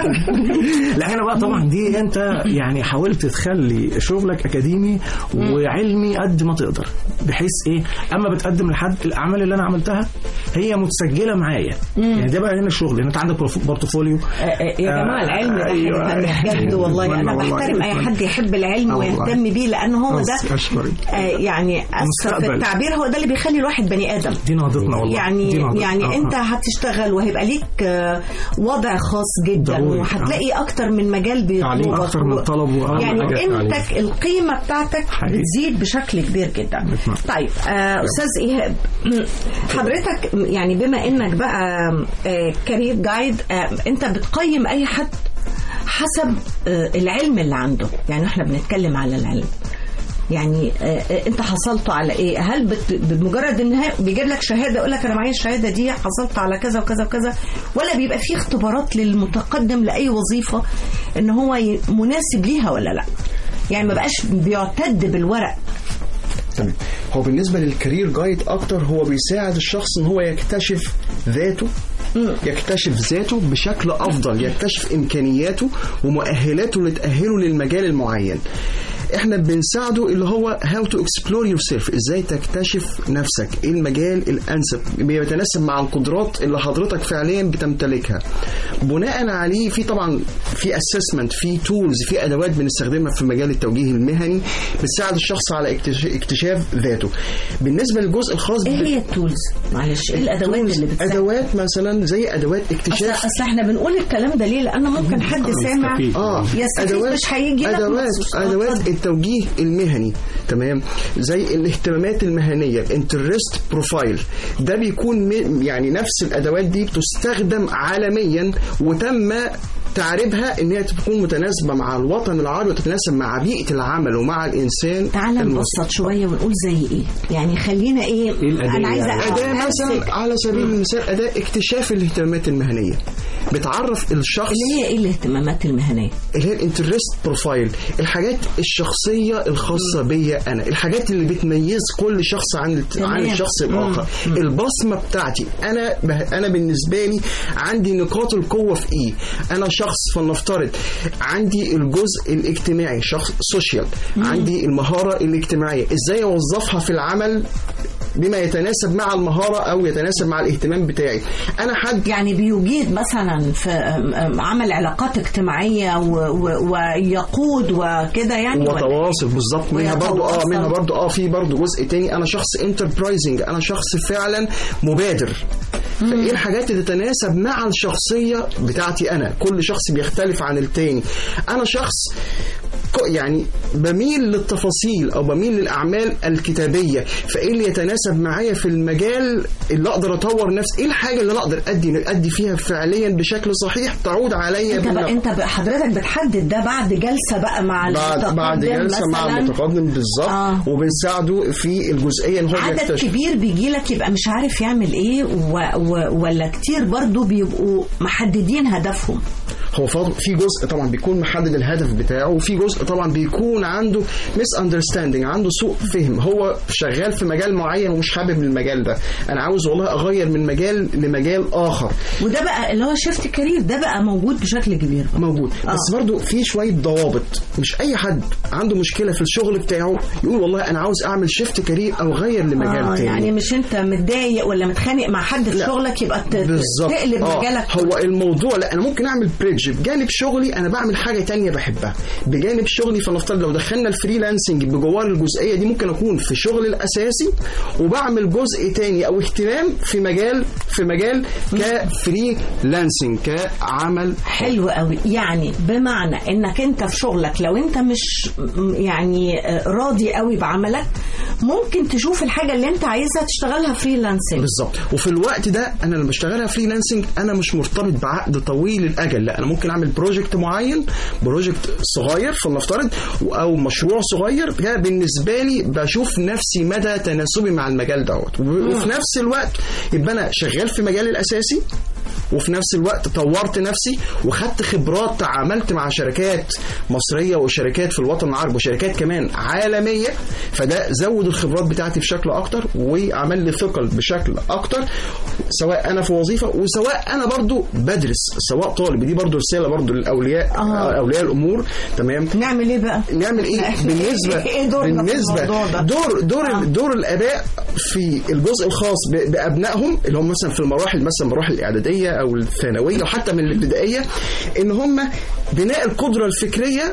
Speaker 5: لا هنا بقى طبعا دي انت يعني حاولت تخلي شغلك اكاديمي وعلمي قد ما تقدر بحيث ايه اما بتقدم لحد الاعمال اللي انا عملتها هي متسجله معايا يعني ده بقى هنا الشغل انت عندك بورف- بورتفوليو
Speaker 2: آه، آه، يا جماعه
Speaker 5: آه،
Speaker 2: العلم ده
Speaker 5: أيوة.
Speaker 2: حاجه تانية بجد والله انا
Speaker 5: أتمنى والله.
Speaker 2: بحترم اي حد يحب العلم
Speaker 5: آه والله.
Speaker 2: ويهتم بيه لان هو ده
Speaker 5: أشكرك.
Speaker 2: آه، يعني اسف في
Speaker 5: مستقبل.
Speaker 2: التعبير هو ده اللي بيخلي الواحد بني ادم
Speaker 5: دي نهضتنا والله دي
Speaker 2: يعني
Speaker 5: نهضتنا.
Speaker 2: يعني
Speaker 5: آه،
Speaker 2: انت
Speaker 5: آه.
Speaker 2: هتشتغل وهيبقى ليك آه، وضع خاص جدا
Speaker 5: ضروري.
Speaker 2: وهتلاقي اكتر من مجال
Speaker 5: تعليم
Speaker 2: بيطلبك
Speaker 5: أكتر من طلب وأهم
Speaker 2: يعني
Speaker 3: حاجة
Speaker 2: قيمتك القيمه بتاعتك
Speaker 5: حقيقي.
Speaker 2: بتزيد بشكل كبير جدا
Speaker 5: نتمنى.
Speaker 2: طيب آه، استاذ ايهاب حضرتك يعني بما انك بقى كارير جايد انت بتقيم اي حد حسب آه، العلم اللي عنده يعني احنا بنتكلم على العلم يعني آه، آه، انت حصلت على ايه هل بت... بمجرد ان هي- بيجيب لك شهاده يقول لك انا معايا الشهاده دي حصلت على كذا وكذا وكذا ولا بيبقى في اختبارات للمتقدم لاي وظيفه ان هو ي- مناسب ليها ولا لا يعني ما بقاش بيعتد بالورق
Speaker 4: تمام هو بالنسبه للكارير جايد اكتر هو بيساعد الشخص ان هو يكتشف ذاته يكتشف ذاته بشكل افضل يكتشف امكانياته ومؤهلاته اللي تاهله للمجال المعين احنا بنساعده اللي هو هاو تو اكسبلور يور سيلف ازاي تكتشف نفسك ايه المجال الانسب بيتناسب مع القدرات اللي حضرتك فعليا بتمتلكها بناء عليه في طبعا في اسسمنت في تولز في ادوات بنستخدمها في مجال التوجيه المهني بتساعد الشخص على اكتش- اكتشاف ذاته بالنسبه للجزء الخاص
Speaker 2: ايه
Speaker 4: بال-
Speaker 2: هي التولز معلش ايه الادوات اللي بتساعد
Speaker 4: ادوات مثلا زي ادوات
Speaker 2: اصل
Speaker 4: اكتشاف
Speaker 2: اصل احنا بنقول الكلام ده ليه لان ممكن حد سامع
Speaker 3: يستفيد.
Speaker 4: اه
Speaker 2: يستفيد مش هيجي لك
Speaker 4: ادوات
Speaker 2: مخصوص. آه،
Speaker 4: ادوات
Speaker 2: اتفضل.
Speaker 4: التوجيه المهني تمام زي الاهتمامات المهنيه انترست بروفايل ده بيكون م- يعني نفس الادوات دي بتستخدم عالميا وتم تعريبها ان هي تكون متناسبه مع الوطن العربي وتتناسب مع بيئه العمل ومع الانسان
Speaker 2: تعال
Speaker 4: المصري.
Speaker 2: نبسط شويه ونقول زي ايه يعني خلينا ايه
Speaker 3: الأداة
Speaker 2: انا عايزه
Speaker 3: يعني؟
Speaker 4: أداة
Speaker 2: أمسك-
Speaker 4: مثلا على سبيل المثال أداة اكتشاف الاهتمامات المهنية بتعرف الشخص
Speaker 2: اللي هي ايه الاهتمامات المهنيه
Speaker 4: اللي هي الانترست بروفايل الحاجات الشخصيه الخاصه بيا انا الحاجات اللي بتميز كل شخص عن الت-
Speaker 2: تمام.
Speaker 4: عن الشخص الاخر البصمه بتاعتي انا به- انا بالنسبه لي عندي نقاط القوه في ايه انا شخص فلنفترض عندي الجزء الاجتماعي شخص سوشيال عندي المهاره الاجتماعيه ازاي اوظفها في العمل بما يتناسب مع المهاره او يتناسب مع الاهتمام بتاعي انا حد
Speaker 2: يعني بيجيد مثلا في أم، أم، عمل علاقات اجتماعيه و- و- ويقود وكده يعني ولا إيه؟
Speaker 4: وتواصل بالظبط منها برضو اه
Speaker 2: ويتواصل.
Speaker 4: منها برضو اه في برضو جزء تاني انا شخص انتربرايزنج انا شخص فعلا مبادر فايه الحاجات اللي تتناسب مع الشخصيه بتاعتي انا كل شخص بيختلف عن التاني انا شخص ك- يعني بميل للتفاصيل او بميل للاعمال الكتابيه فايه اللي يتناسب معايا في المجال اللي اقدر اطور نفسي ايه الحاجه اللي انا اقدر ادي ادي فيها فعليا بشكل صحيح تعود عليا
Speaker 2: انت
Speaker 4: بالنفع.
Speaker 2: بقى انت بقى حضرتك بتحدد ده بعد جلسه بقى مع
Speaker 4: بعد بعد
Speaker 2: المتقدم
Speaker 4: جلسه مع
Speaker 2: مثلاً.
Speaker 4: المتقدم بالظبط
Speaker 2: آه.
Speaker 4: وبنساعده في الجزئيه ان هو
Speaker 2: عدد
Speaker 4: يكتشف
Speaker 2: كبير بيجي لك يبقى مش عارف يعمل ايه و... و... ولا كتير برضو بيبقوا محددين هدفهم
Speaker 4: هو فاضل- في جزء طبعا بيكون محدد الهدف بتاعه وفي جزء طبعا بيكون عنده ميس اندرستاندينج عنده سوء فهم هو شغال في مجال معين ومش حابب المجال ده انا عاوز والله اغير من مجال لمجال اخر
Speaker 2: وده بقى اللي هو شيفت كارير ده بقى موجود بشكل كبير بقى.
Speaker 4: موجود
Speaker 2: آه.
Speaker 4: بس برضو في شويه ضوابط مش اي حد عنده مشكله في الشغل بتاعه يقول والله انا عاوز اعمل شيفت كارير او اغير لمجال
Speaker 2: آه
Speaker 4: تاني
Speaker 2: يعني مش انت متضايق ولا متخانق مع حد في
Speaker 4: لا.
Speaker 2: شغلك يبقى ت-
Speaker 4: بالظبط
Speaker 2: تقلب
Speaker 4: آه.
Speaker 2: مجالك
Speaker 4: هو الموضوع لا انا ممكن اعمل بريدج بجانب شغلي انا بعمل حاجه تانية بحبها بجانب شغلي فنفترض لو دخلنا الفريلانسنج بجوار الجزئيه دي ممكن اكون في شغلي الاساسي وبعمل جزء تاني او اهتمام في مجال في مجال كفريلانسنج كعمل
Speaker 2: حلو قوي يعني بمعنى انك انت في شغلك لو انت مش م- يعني آه، راضي قوي بعملك ممكن تشوف الحاجه اللي انت عايزها تشتغلها فريلانسنج
Speaker 4: بالظبط وفي الوقت ده انا لما بشتغلها فريلانسنج انا مش مرتبط بعقد طويل الاجل لا انا ممكن اعمل بروجكت معين بروجكت صغير فلنفترض او مشروع صغير ده بالنسبه لي بشوف نفسي مدى تناسبي مع المجال دوت وفي نفس الوقت يبقى انا شغال في مجالي الاساسي وفي نفس الوقت طورت نفسي وخدت خبرات تعاملت مع شركات مصريه وشركات في الوطن العربي وشركات كمان عالميه فده زود الخبرات بتاعتي بشكل اكتر وعمل لي ثقل بشكل اكتر سواء انا في وظيفه وسواء انا برضو بدرس سواء طالب دي برضو رساله برضو للاولياء
Speaker 2: آه.
Speaker 4: اولياء الامور تمام
Speaker 2: نعمل ايه بقى
Speaker 4: نعمل ايه بالنسبه
Speaker 2: ايه دورنا في
Speaker 4: بالنسبه
Speaker 2: الموضوع ده؟
Speaker 4: دور دور
Speaker 2: آه.
Speaker 4: دور الاباء في الجزء الخاص ب- بابنائهم اللي هم مثلا في المراحل مثلا المراحل الاعداديه او الثانويه وحتى من الابتدائيه ان هم بناء القدره الفكريه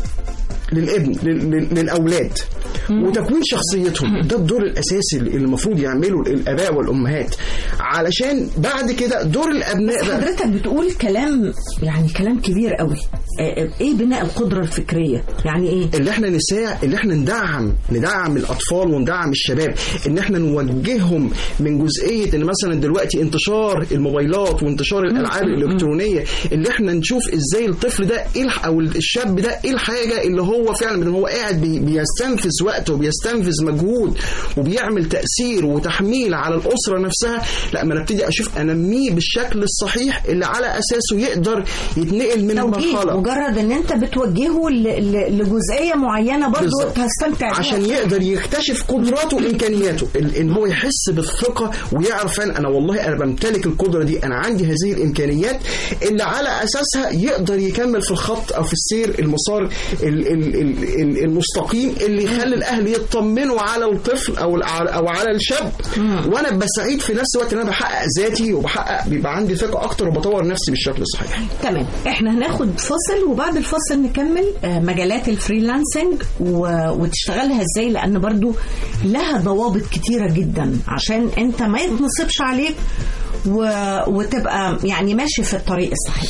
Speaker 4: للابن لل- لل- للاولاد وتكوين شخصيتهم ده الدور الاساسي اللي المفروض يعمله الاباء والامهات علشان بعد كده دور الابناء بقى
Speaker 2: حضرتك بتقول كلام يعني كلام كبير قوي آه، آه، ايه بناء القدره الفكريه يعني ايه
Speaker 4: اللي احنا نساعد اللي احنا ندعم ندعم الاطفال وندعم الشباب ان احنا نوجههم من جزئيه ان مثلا دلوقتي انتشار الموبايلات وانتشار الالعاب الالكترونيه اللي احنا نشوف ازاي الطفل ده ايه الح- او الشاب ده ايه الحاجه اللي هو فعلا من هو قاعد بي- بيستنفذ وقته وبيستنفذ مجهود وبيعمل تاثير وتحميل على الاسره نفسها لا ما نبتدي اشوف انميه بالشكل الصحيح اللي على اساسه يقدر يتنقل من
Speaker 2: توجيه
Speaker 4: المرحله
Speaker 2: مجرد ان انت بتوجهه ل- ل- لجزئيه معينه برضو
Speaker 4: بالظبط.
Speaker 2: هتستمتع بيها.
Speaker 4: عشان يقدر يكتشف قدراته وامكانياته ال- ان هو يحس بالثقه ويعرف ان انا والله انا بمتلك القدره دي انا عندي هذه الامكانيات اللي على اساسها يقدر يكمل في الخط او في السير المسار ال- ال- ال- ال- المستقيم اللي يخلي الاهل يطمنوا على الطفل او الع- او على الشاب وانا بسعيد في نفس الوقت ان انا بحقق ذاتي وبحقق بيبقى عندي ثقه اكتر وبطور نفسي بالشكل الصحيح
Speaker 2: تمام احنا هناخد فاصل وبعد الفاصل نكمل آه، مجالات الفريلانسنج و- وتشتغلها ازاي لان برضو لها ضوابط كتيرة جدا عشان انت ما يتنصبش عليك و... وتبقى يعني ماشي في الطريق الصحيح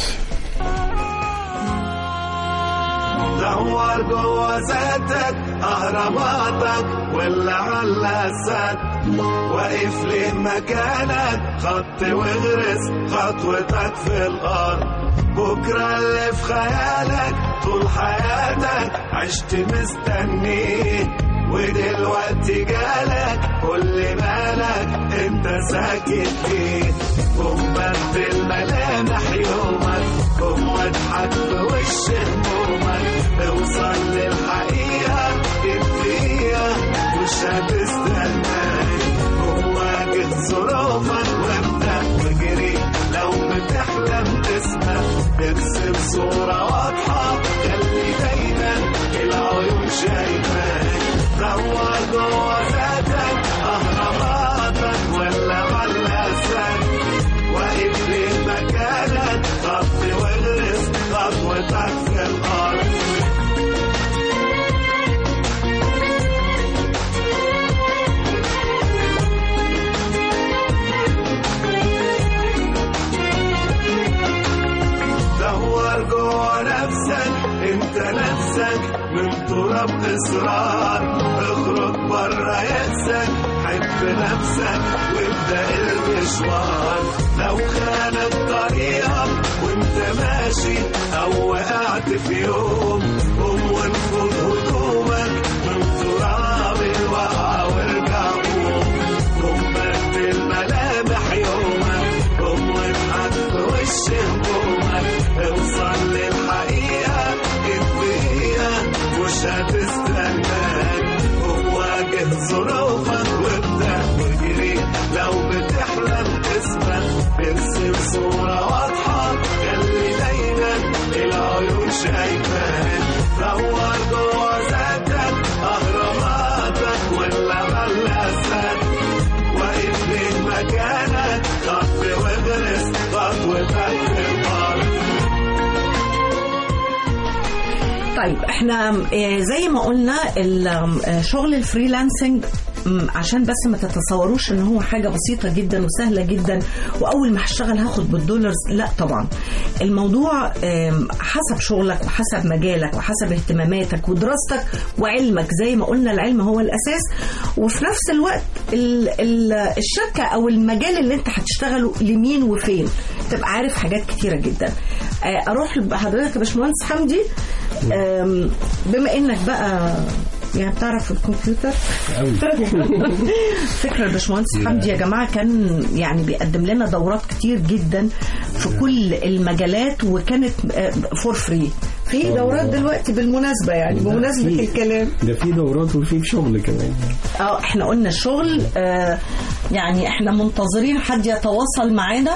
Speaker 8: دور جوا ذاتك اهراماتك واللي على السد واقف ليه مكانك خط واغرس خطوتك في الارض بكرة اللي في خيالك طول حياتك عشت مستنيه ودلوقتي جالك كل مالك انت ساكت فيه قوم بدل ملامح يومك قوم واضحك في وش همومك اوصل للحقيقة ابتديها مش هتستناك قوم واجه ظروفك وابدأ واجري لو بتحلم تسمع ارسم صورة واضحة خلي دايما العيون شايفاك دور جوا ذاتك أهراماتك ولا ملاسك واقف في مكانك خط واغرس خطوتك في الأرض دور جوا نفسك انت نفسك من تراب اصرار اخرج بره يأسك حب نفسك وابدا المشوار لو خانت طريقك وانت ماشي او وقعت في يوم قوم وانفض هدومك من تراب الوقعه وارجع قوم قوم بدل ملامح يومك قوم واضحك في وش همومك اوصل للحقيقة اتبقيها مش هتستناك قوم واجه ظروفك وابدأ واجري لو بتحلم تسمع ارسم صورة واضحة خلي دايما العيون شايفاك دور جوا ذاتك أهراماتك ولا ملاسك واقف في مكانك خط واغرس خطوتك في الأرض
Speaker 2: طيب احنا آه، زي ما قلنا ال- آه، شغل الفريلانسنج م، عشان بس ما تتصوروش ان هو حاجه بسيطه جدا وسهله جدا واول ما هشتغل هاخد بالدولارز لا طبعا الموضوع آم، حسب شغلك وحسب مجالك وحسب اهتماماتك ودراستك وعلمك زي ما قلنا العلم هو الاساس وفي نفس الوقت ال ال الشركه او المجال اللي انت هتشتغله لمين وفين تبقى عارف حاجات كتيره جدا آه، اروح لحضرتك يا باشمهندس حمدي آم، بما انك بقى يعني بتعرف الكمبيوتر
Speaker 3: قوي
Speaker 2: فكرة الباشمهندس حمدي يا جماعة كان يعني بيقدم لنا دورات كتير جدا في كل المجالات وكانت فور فري في دورات دلوقتي بالمناسبة يعني بمناسبة
Speaker 3: في-
Speaker 2: الكلام
Speaker 3: ده في دورات وفي شغل كمان
Speaker 2: اه احنا قلنا الشغل آه يعني احنا منتظرين حد يتواصل معانا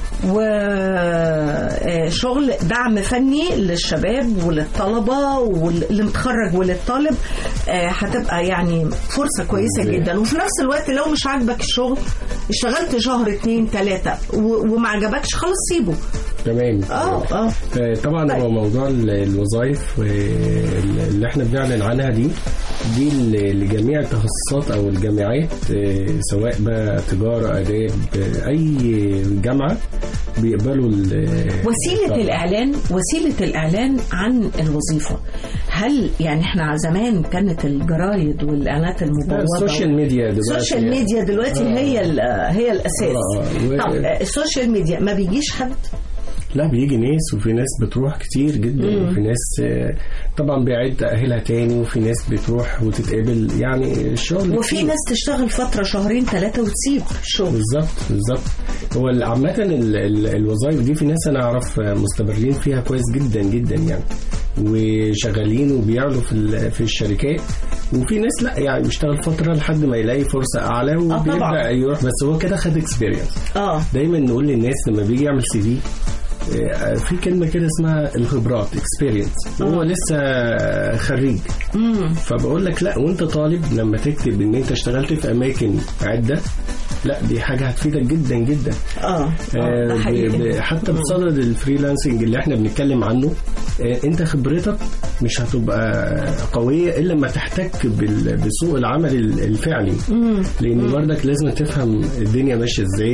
Speaker 2: وشغل دعم فني للشباب وللطلبة واللي متخرج وللطالب آه، هتبقى يعني فرصة كويسة جدا وفي نفس الوقت لو مش عاجبك الشغل اشتغلت شهر اتنين تلاتة و- وما عجبكش خلاص سيبه
Speaker 3: تمام
Speaker 2: اه اه
Speaker 3: آه، طبعا
Speaker 2: طيب.
Speaker 3: هو موضوع ال- الوظائف آه، اللي احنا بنعلن عنها دي دي ل- لجميع التخصصات او الجامعات آه، سواء بقى تجاره اداب آه، اي جامعه بيقبلوا ال-
Speaker 2: وسيلة
Speaker 3: طبعاً.
Speaker 2: الإعلان وسيلة الإعلان عن الوظيفة هل يعني احنا زمان كانت الجرايد والإعلانات المبوضة
Speaker 3: السوشيال ميديا دلوقتي
Speaker 2: السوشيال ميديا دلوقتي
Speaker 3: آه.
Speaker 2: هي ال- هي الأساس
Speaker 3: آه، و-
Speaker 2: طب آه، السوشيال ميديا ما بيجيش حد
Speaker 3: لا بيجي ناس وفي ناس بتروح كتير جدا
Speaker 2: مم.
Speaker 3: وفي ناس آه، طبعا بيعيد تأهيلها تاني وفي ناس بتروح وتتقابل يعني الشغل
Speaker 2: وفي
Speaker 3: كتير.
Speaker 2: ناس تشتغل فترة شهرين ثلاثة وتسيب الشغل
Speaker 3: بالظبط بالظبط هو ال- عامة ال- ال- الوظائف دي في ناس أنا أعرف مستمرين فيها كويس جدا جدا يعني وشغالين وبيعلوا في ال- في الشركات وفي ناس لا يعني بيشتغل فترة لحد ما يلاقي فرصة أعلى
Speaker 2: طبعاً.
Speaker 3: وبيبدأ يروح بس هو كده خد اكسبيرينس
Speaker 2: اه
Speaker 3: دايما نقول للناس لما بيجي يعمل سي في آه، في كلمة كده اسمها الخبرات اكسبيرينس وهو لسه خريج
Speaker 2: امم
Speaker 3: فبقول لك لا وانت طالب لما تكتب ان انت اشتغلت في اماكن عده لا دي حاجه هتفيدك جدا جدا
Speaker 2: اه آه، ده
Speaker 3: آه، ب-
Speaker 2: حقيقي
Speaker 3: ب- حتى بصدد الفريلانسنج اللي احنا بنتكلم عنه آه، انت خبرتك مش هتبقى قويه الا لما تحتك بال- بسوق العمل ال- الفعلي
Speaker 2: مم.
Speaker 3: لان برضك لازم تفهم الدنيا ماشيه ازاي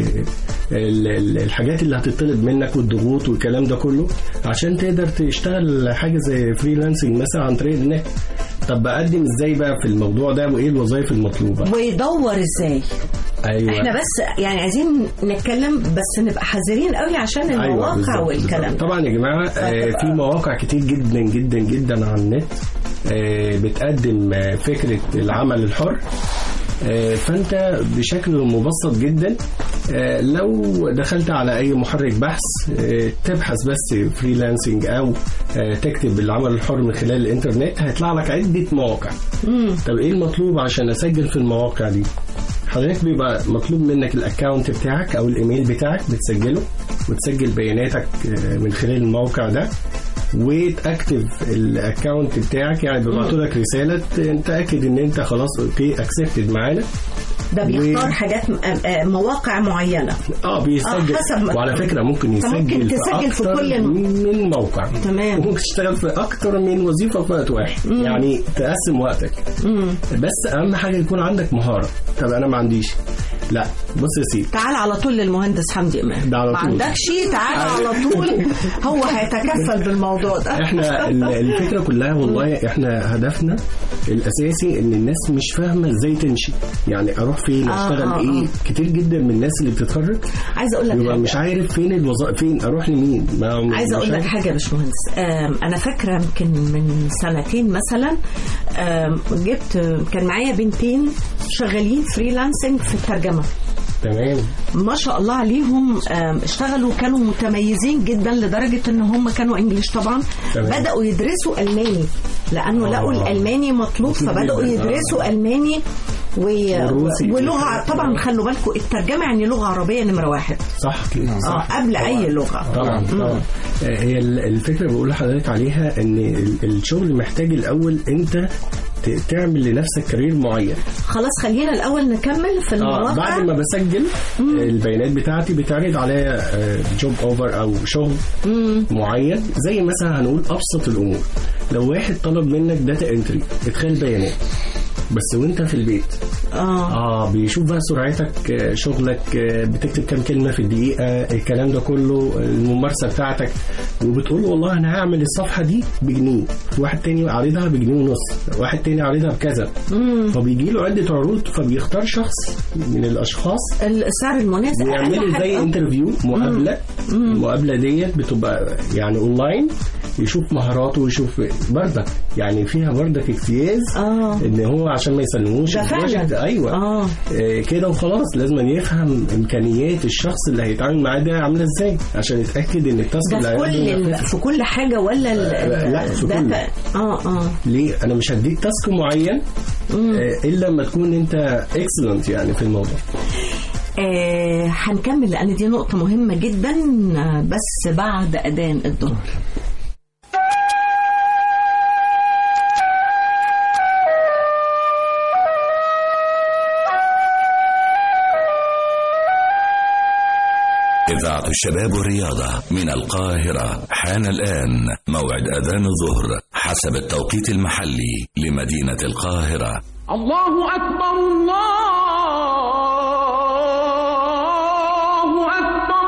Speaker 3: والحاجات اللي هتطلب منك والضغوط والكلام ده كله عشان تقدر تشتغل حاجه زي فريلانسنج مثلا عن طريق النت طب بقدم ازاي بقى في الموضوع ده وايه الوظائف المطلوبه
Speaker 2: ويدور ازاي
Speaker 3: ايوه
Speaker 2: احنا بس يعني عايزين نتكلم بس نبقى حذرين قوي عشان المواقع
Speaker 3: بالظبط،
Speaker 2: والكلام
Speaker 3: بالظبط.
Speaker 2: ده
Speaker 3: طبعا يا جماعه آه، في مواقع كتير جدا جدا جدا على النت آه، بتقدم آه، فكره العمل الحر آه، فانت بشكل مبسط جدا آه، لو دخلت على اي محرك بحث آه، تبحث بس فريلانسنج او آه، تكتب العمل الحر من خلال الانترنت هيطلع لك عده مواقع طب ايه المطلوب عشان اسجل في المواقع دي حضرتك بيبقى مطلوب منك الاكونت بتاعك او الايميل بتاعك بتسجله وتسجل بياناتك آه، من خلال الموقع ده وتاكتف الاكونت بتاعك يعني بيبعتوا لك رساله انت اكد ان انت خلاص اوكي اكسبتد معانا
Speaker 2: ده بيختار حاجات م- آه، آه، مواقع معينه
Speaker 3: اه بيسجل
Speaker 2: آه، حسب ما-
Speaker 3: وعلى فكره ممكن
Speaker 2: أنت ممكن
Speaker 3: يسجل
Speaker 2: تسجل في
Speaker 3: أكتر
Speaker 2: كل الم-
Speaker 3: من موقع
Speaker 2: تمام.
Speaker 3: ممكن تشتغل في اكتر من وظيفه في وقت واحد يعني تقسم وقتك بس اهم حاجه يكون عندك مهاره طب انا ما عنديش لا بص يا سيدي
Speaker 2: تعال على طول للمهندس حمدي امام
Speaker 3: ده على
Speaker 2: ما
Speaker 3: طول.
Speaker 2: عندكش تعال على طول هو هيتكفل بالموضوع ده
Speaker 3: احنا ال- الفكره كلها والله احنا هدفنا الاساسي ان الناس مش فاهمه ازاي تمشي يعني اروح فين
Speaker 2: آه،
Speaker 3: اشتغل
Speaker 2: آه،
Speaker 3: ايه كتير جدا من الناس اللي بتتخرج
Speaker 2: عايزه اقول لك
Speaker 3: بيبقى
Speaker 2: حاجة.
Speaker 3: مش عارف فين الوظائف فين اروح لمين ما
Speaker 2: عايزه
Speaker 3: مش
Speaker 2: اقول لك
Speaker 3: عارف.
Speaker 2: حاجه يا باشمهندس آم، انا فاكره يمكن من سنتين مثلا آم، جبت كان معايا بنتين شغالين فريلانسنج في الترجمه
Speaker 3: تمام
Speaker 2: ما شاء الله عليهم آم، اشتغلوا كانوا متميزين جدا لدرجه ان هم كانوا انجليش طبعا
Speaker 3: تمام.
Speaker 2: بداوا يدرسوا الماني لانه
Speaker 3: آه.
Speaker 2: لقوا الالماني مطلوب
Speaker 3: مطلوب
Speaker 2: فبداوا
Speaker 3: جداً، آه.
Speaker 2: يدرسوا الماني و...
Speaker 3: والروسي.
Speaker 2: ولغه طبعا خلوا بالكم الترجمه يعني لغه عربيه نمره واحد
Speaker 3: صح كده
Speaker 2: اه قبل اي لغه
Speaker 3: طبعا طبعا آه، هي ال- الفكره بقول لحضرتك عليها ان ال- الشغل محتاج الاول انت ت- تعمل لنفسك كارير معين
Speaker 2: خلاص خلينا الاول نكمل في
Speaker 3: اه
Speaker 2: المواقع
Speaker 3: بعد ما بسجل آه، البيانات بتاعتي بتعرض عليا جوب اوفر او شغل معين زي مثلا هنقول ابسط الامور لو واحد طلب منك داتا انتري ادخال بيانات بس وانت في البيت
Speaker 2: اه
Speaker 3: اه بيشوف بقى سرعتك آه، شغلك آه، بتكتب كام كلمه في الدقيقه الكلام ده كله الممارسه بتاعتك وبتقول والله انا هعمل الصفحه دي بجنيه واحد تاني عارضها بجنيه ونص واحد تاني عارضها بكذا فبيجي له عده عروض فبيختار شخص من الاشخاص
Speaker 2: السعر المناسب
Speaker 3: ويعمل
Speaker 2: أقل
Speaker 3: زي
Speaker 2: حاجة.
Speaker 3: انترفيو مقابله المقابله ديت بتبقى يعني اونلاين يشوف مهاراته ويشوف برضك يعني فيها برضك اجتياز
Speaker 2: اه
Speaker 3: ان هو عشان ما يسلموش
Speaker 2: ده فعلا.
Speaker 3: البروجكت. ايوه
Speaker 2: اه
Speaker 3: آه، كده وخلاص لازم يفهم امكانيات الشخص اللي هيتعامل معاه ده عامله ازاي عشان يتاكد ان التاسك
Speaker 2: ده
Speaker 3: اللي
Speaker 2: في كل
Speaker 3: هيعمله
Speaker 2: ال...
Speaker 3: ينفذه.
Speaker 2: في كل حاجه ولا ال...
Speaker 3: آه، لا، في
Speaker 2: ده-
Speaker 3: كله.
Speaker 2: اه اه
Speaker 3: ليه انا مش هديك تاسك معين آه، الا لما تكون انت اكسلنت يعني في الموضوع
Speaker 2: آه، هنكمل لان دي نقطه مهمه جدا آه، بس بعد اذان الظهر
Speaker 1: إذاعة الشباب والرياضة من القاهرة حان الآن موعد أذان الظهر حسب التوقيت المحلي لمدينة القاهرة
Speaker 7: الله أكبر الله أكبر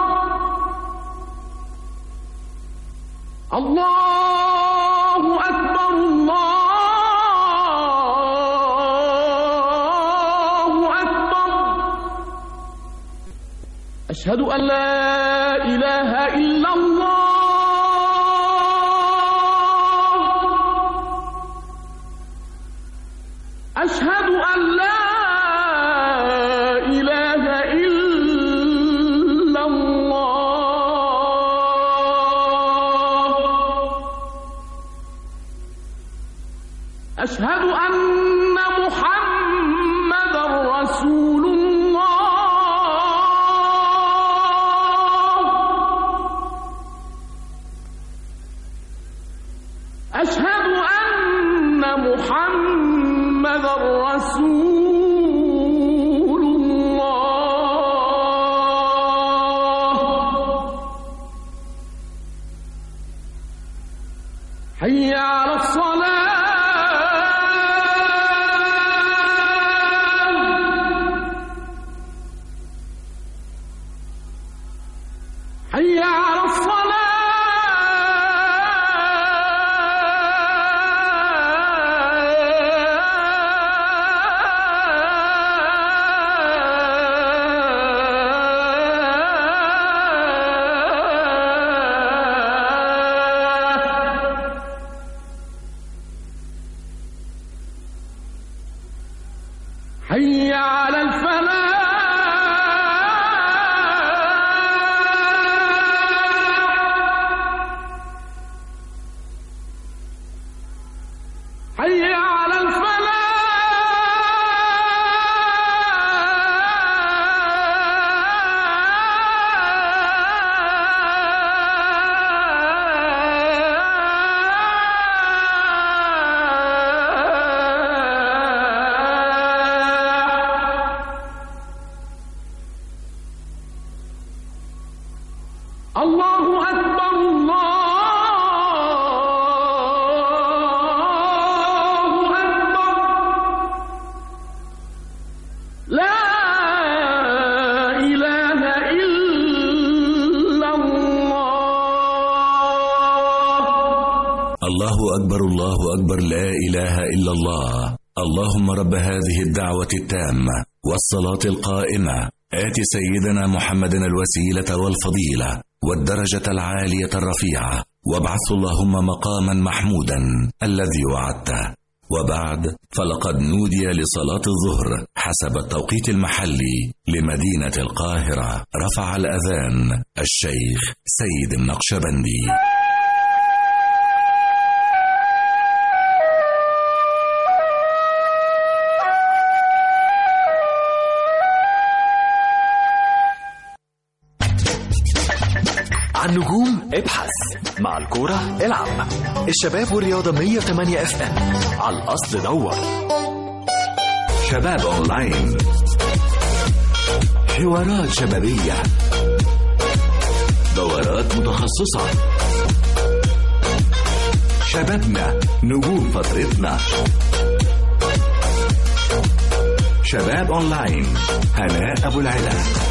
Speaker 7: الله أكبر الله أكبر أشهد أن لا إله إلا الله أشهد أن لا إله إلا الله أشهد أن محمد رسول الله أشهد أن محمد رسول الله حي على الصلاة حي على الصلاة حي على الفلاح
Speaker 9: الله أكبر الله أكبر لا إله إلا الله
Speaker 1: الله أكبر الله أكبر لا إله إلا الله اللهم رب هذه الدعوة التامة والصلاة القائمة آت سيدنا محمد الوسيلة والفضيلة والدرجة العالية الرفيعة وابعث اللهم مقاما محمودا الذي وعدته وبعد فلقد نودي لصلاة الظهر حسب التوقيت المحلي لمدينة القاهرة رفع الأذان الشيخ سيد النقشبندي
Speaker 10: عن نجوم ابحث مع الكورة العب الشباب والرياضة 108 اف ام على الأصل دور
Speaker 1: شباب أونلاين حوارات شبابية دورات متخصصة شبابنا نجوم فترتنا شباب أونلاين هناء أبو العلا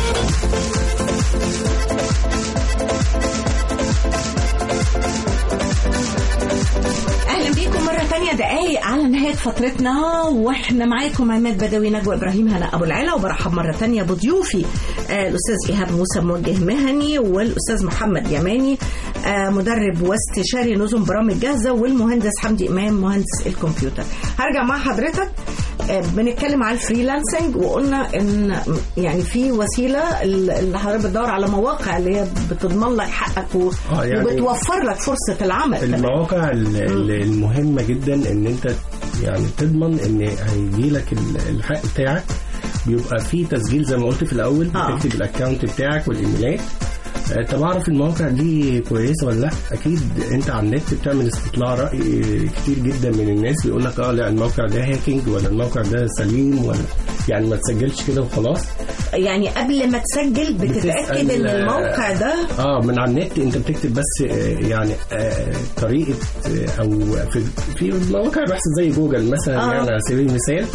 Speaker 2: اهلا بيكم مره تانية دقايق على نهايه فترتنا واحنا معاكم عماد بدوي نجوى ابراهيم هنا ابو العلا وبرحب مره تانية بضيوفي آه الاستاذ ايهاب موسى موجه مهني والاستاذ محمد يماني آه مدرب واستشاري نظم برامج جاهزه والمهندس حمدي امام مهندس الكمبيوتر هرجع مع حضرتك آه، بنتكلم على الفريلانسنج وقلنا ان يعني في وسيله اللي حضرتك بتدور على مواقع اللي هي بتضمن لك حقك و...
Speaker 3: آه، يعني
Speaker 2: وبتوفر لك فرصه العمل كمان.
Speaker 3: المواقع ال- ال- المهمة جدا ان انت يعني تضمن ان هيجي لك الحق بتاعك بيبقى فيه تسجيل زي ما قلت في الاول
Speaker 2: آه.
Speaker 3: بتكتب الاكونت بتاعك والايميلات آه، طب اعرف المواقع دي كويسه ولا لا اكيد انت على النت بتعمل استطلاع راي كتير جدا من الناس بيقول لك اه لا الموقع ده هاكينج ولا الموقع ده سليم ولا يعني ما تسجلش كده وخلاص
Speaker 2: يعني قبل ما تسجل بتتاكد
Speaker 3: بتسأل،
Speaker 2: ان
Speaker 3: آه،
Speaker 2: الموقع ده
Speaker 3: اه من على النت انت بتكتب بس آه، يعني آه، طريقه آه، او في في مواقع بحث زي جوجل مثلا
Speaker 2: آه.
Speaker 3: يعني على سبيل المثال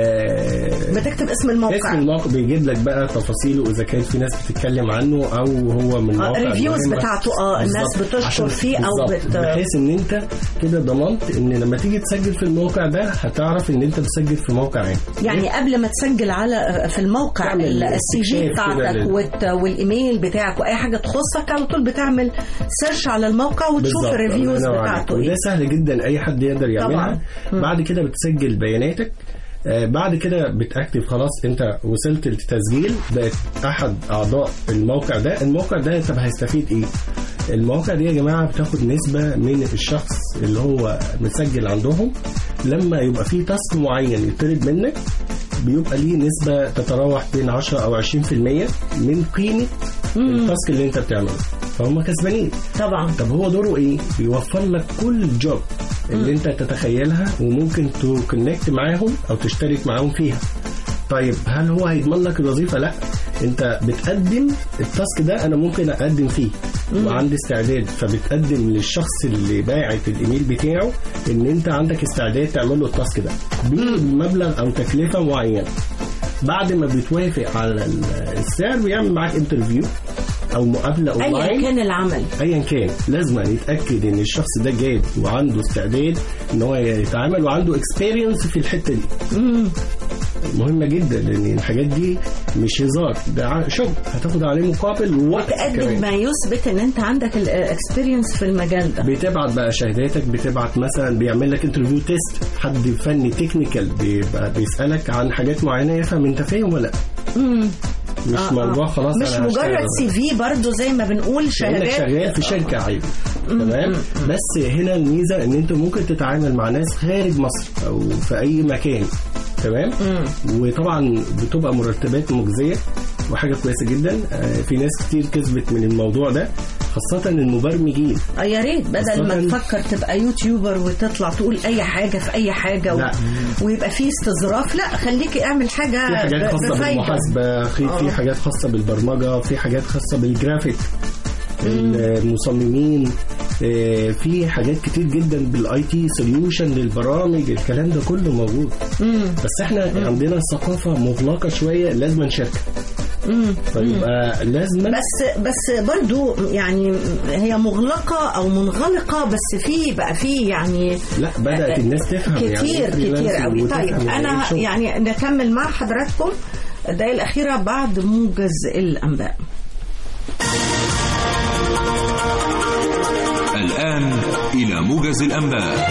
Speaker 3: آه،
Speaker 2: بتكتب اسم الموقع
Speaker 3: اسم الموقع بيجيب لك بقى تفاصيله اذا كان في ناس بتتكلم عنه او هو من
Speaker 2: آه،
Speaker 3: مواقع
Speaker 2: ريفيوز
Speaker 3: المهمة.
Speaker 2: بتاعته، آه، الناس
Speaker 3: بالظبط.
Speaker 2: بتشكر
Speaker 3: عشان-
Speaker 2: فيه أو
Speaker 3: بالظبط.
Speaker 2: بت-
Speaker 3: بحيث ان انت كده ضمنت ان لما تيجي تسجل في الموقع ده هتعرف ان انت بتسجل في موقع عام
Speaker 2: يعني قبل ما تسجل على في الموقع
Speaker 3: تعمل
Speaker 2: السي في
Speaker 3: استكشاف كده
Speaker 2: بتاعتك
Speaker 3: لل-
Speaker 2: والت- والايميل بتاعك واي حاجه تخصك على طول بتعمل سيرش على الموقع وتشوف
Speaker 3: بالظبط.
Speaker 2: الريفيوز
Speaker 3: الله ينور عليك.
Speaker 2: بتاعته
Speaker 3: وده
Speaker 2: ايه
Speaker 3: سهل جدا اي حد يقدر يعملها
Speaker 2: مم.
Speaker 3: بعد كده بتسجل بياناتك آه، بعد كده بتاكتب خلاص انت وصلت للتسجيل بقت احد اعضاء الموقع ده الموقع ده طب هيستفيد ايه المواقع دي يا جماعه بتاخد نسبه من الشخص اللي هو مسجل عندهم لما يبقى في تاسك معين يطلب منك بيبقى ليه نسبة تتراوح بين 10 أو 20% من قيمة التاسك اللي أنت بتعمله فهم كسبانين
Speaker 2: طبعا
Speaker 3: طب هو دوره ايه؟ بيوفر لك كل الجوب اللي انت تتخيلها وممكن تكونكت معاهم او تشترك معاهم فيها. طيب هل هو هيضمن لك الوظيفه؟ لا انت بتقدم التاسك ده انا ممكن اقدم فيه وعندي استعداد فبتقدم للشخص اللي باعت الايميل بتاعه ان انت عندك استعداد تعمل له التاسك ده بمبلغ او تكلفه معينه. بعد ما بتوافق على السعر بيعمل معاك انترفيو او مقابله
Speaker 2: ايا
Speaker 3: اونلاين
Speaker 2: كان العمل
Speaker 3: ايا كان لازم يتاكد ان الشخص ده جاد وعنده استعداد ان هو يتعامل وعنده اكسبيرينس في الحته دي مهمه جدا لان الحاجات دي مش هزار ده ع- شغل هتاخد عليه مقابل ووقت
Speaker 2: تقدم
Speaker 3: كمان.
Speaker 2: ما يثبت ان انت عندك الاكسبيرينس في المجال ده
Speaker 3: بتبعت بقى شهاداتك بتبعت مثلا بيعمل لك انترفيو تيست حد فني تكنيكال بيبقى بيسالك عن حاجات معينه يفهم انت فاهم ولا لا
Speaker 2: مم.
Speaker 3: مش
Speaker 2: آه،
Speaker 3: موضوع
Speaker 2: آه.
Speaker 3: خلاص
Speaker 2: مش
Speaker 3: أنا
Speaker 2: مجرد
Speaker 3: هشتغل.
Speaker 2: سي في برضه زي ما بنقول
Speaker 3: كأنك
Speaker 2: شهادات
Speaker 3: شغال في شركة عادي تمام بس هنا الميزة ان انت ممكن تتعامل مع ناس خارج مصر او في اي مكان تمام وطبعا بتبقى مرتبات مجزية وحاجة كويسة جدا آه، في ناس كتير كسبت من الموضوع ده خاصة المبرمجين
Speaker 2: آه، يا ريت بدل ما
Speaker 3: خاصة-
Speaker 2: تفكر تبقى يوتيوبر وتطلع تقول اي حاجه في اي حاجه و...
Speaker 3: لا.
Speaker 2: ويبقى فيه استظراف لا خليك اعمل حاجه
Speaker 3: في حاجات
Speaker 2: ب-
Speaker 3: خاصة
Speaker 2: بفايدة.
Speaker 3: بالمحاسبة في,
Speaker 2: آه.
Speaker 3: في حاجات خاصة بالبرمجة في حاجات خاصة بالجرافيك المصممين آه، في حاجات كتير جدا بالاي تي سوليوشن للبرامج الكلام ده كله موجود بس احنا عندنا ثقافه مغلقه شويه لازم نشارك فيبقى لازم
Speaker 2: بس بس برضو يعني هي مغلقة أو منغلقة بس في بقى في يعني
Speaker 3: لا بدات الناس تفهم
Speaker 2: كتير
Speaker 3: يعني إيه
Speaker 2: كتير
Speaker 3: freelancing
Speaker 2: قوي
Speaker 3: وتفهم
Speaker 2: طيب
Speaker 3: يعني إيه
Speaker 2: أنا
Speaker 3: شغل.
Speaker 2: يعني نكمل مع حضراتكم الدقايق الأخيرة بعد موجز الأنباء
Speaker 1: الآن إلى موجز الأنباء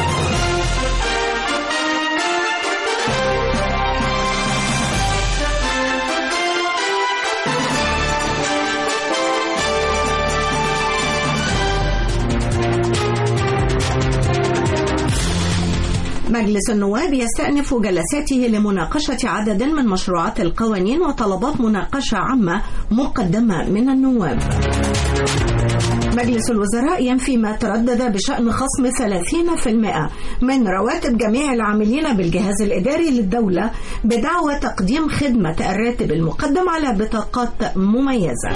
Speaker 2: مجلس النواب يستأنف جلساته لمناقشة عدد من مشروعات القوانين وطلبات مناقشة عامة مقدمة من النواب مجلس الوزراء ينفي ما تردد بشأن خصم 30% من رواتب جميع العاملين بالجهاز الإداري للدولة بدعوى تقديم خدمة الراتب المقدم على بطاقات مميزة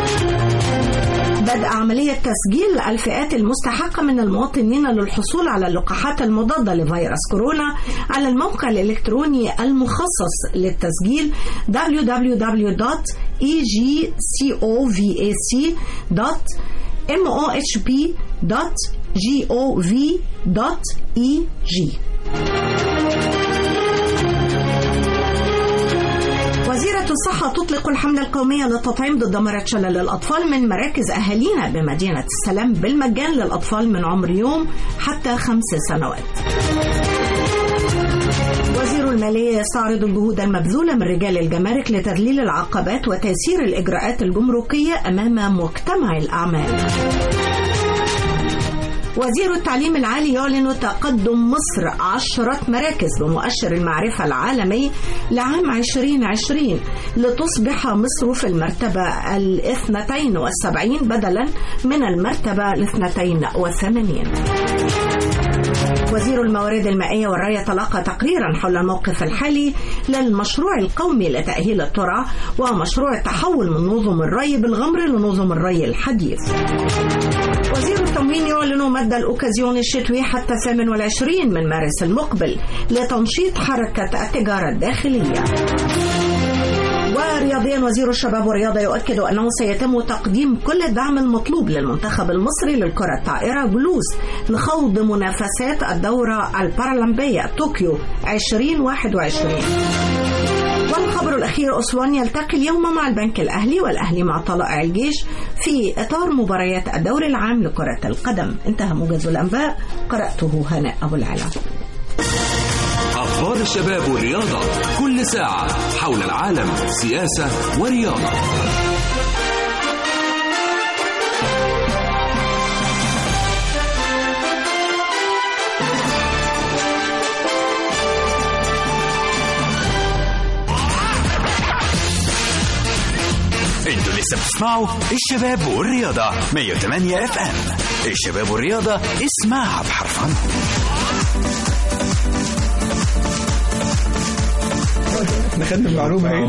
Speaker 2: بدء عملية تسجيل الفئات المستحقة من المواطنين للحصول على اللقاحات المضادة لفيروس كورونا على الموقع الإلكتروني المخصص للتسجيل www.egcovac.mohp.gov.eg وزيرة الصحة تطلق الحملة القومية للتطعيم ضد مرض شلل الأطفال من مراكز أهالينا بمدينة السلام بالمجان للأطفال من عمر يوم حتى خمس سنوات وزير المالية يستعرض الجهود المبذولة من رجال الجمارك لتذليل العقبات وتيسير الإجراءات الجمركية أمام مجتمع الأعمال وزير التعليم العالي يعلن تقدم مصر عشرة مراكز بمؤشر المعرفة العالمي لعام 2020 لتصبح مصر في المرتبة الاثنتين والسبعين بدلا من المرتبة الاثنتين والثمانين وزير الموارد المائية والري تلقى تقريرا حول الموقف الحالي للمشروع القومي لتأهيل الترع ومشروع التحول من نظم الري بالغمر لنظم الري الحديث وزير التموين يعلن مد الأوكازيون الشتوي حتى 28 من مارس المقبل لتنشيط حركة التجارة الداخلية ورياضيا وزير الشباب والرياضة يؤكد أنه سيتم تقديم كل الدعم المطلوب للمنتخب المصري للكرة الطائرة بلوز لخوض منافسات الدورة البارالمبية طوكيو 2021 والخبر الأخير أسوان يلتقي اليوم مع البنك الأهلي والأهلي مع طلائع الجيش في إطار مباريات الدوري العام لكرة القدم انتهى موجز الأنباء قرأته هناء أبو العلا
Speaker 1: أخبار الشباب والرياضة كل ساعة حول العالم سياسة ورياضة
Speaker 10: انتوا لسه بتسمعوا الشباب والرياضة 108 اف ام الشباب والرياضة اسمعها بحرف عنهم
Speaker 4: احنا خدنا المعلومه اهي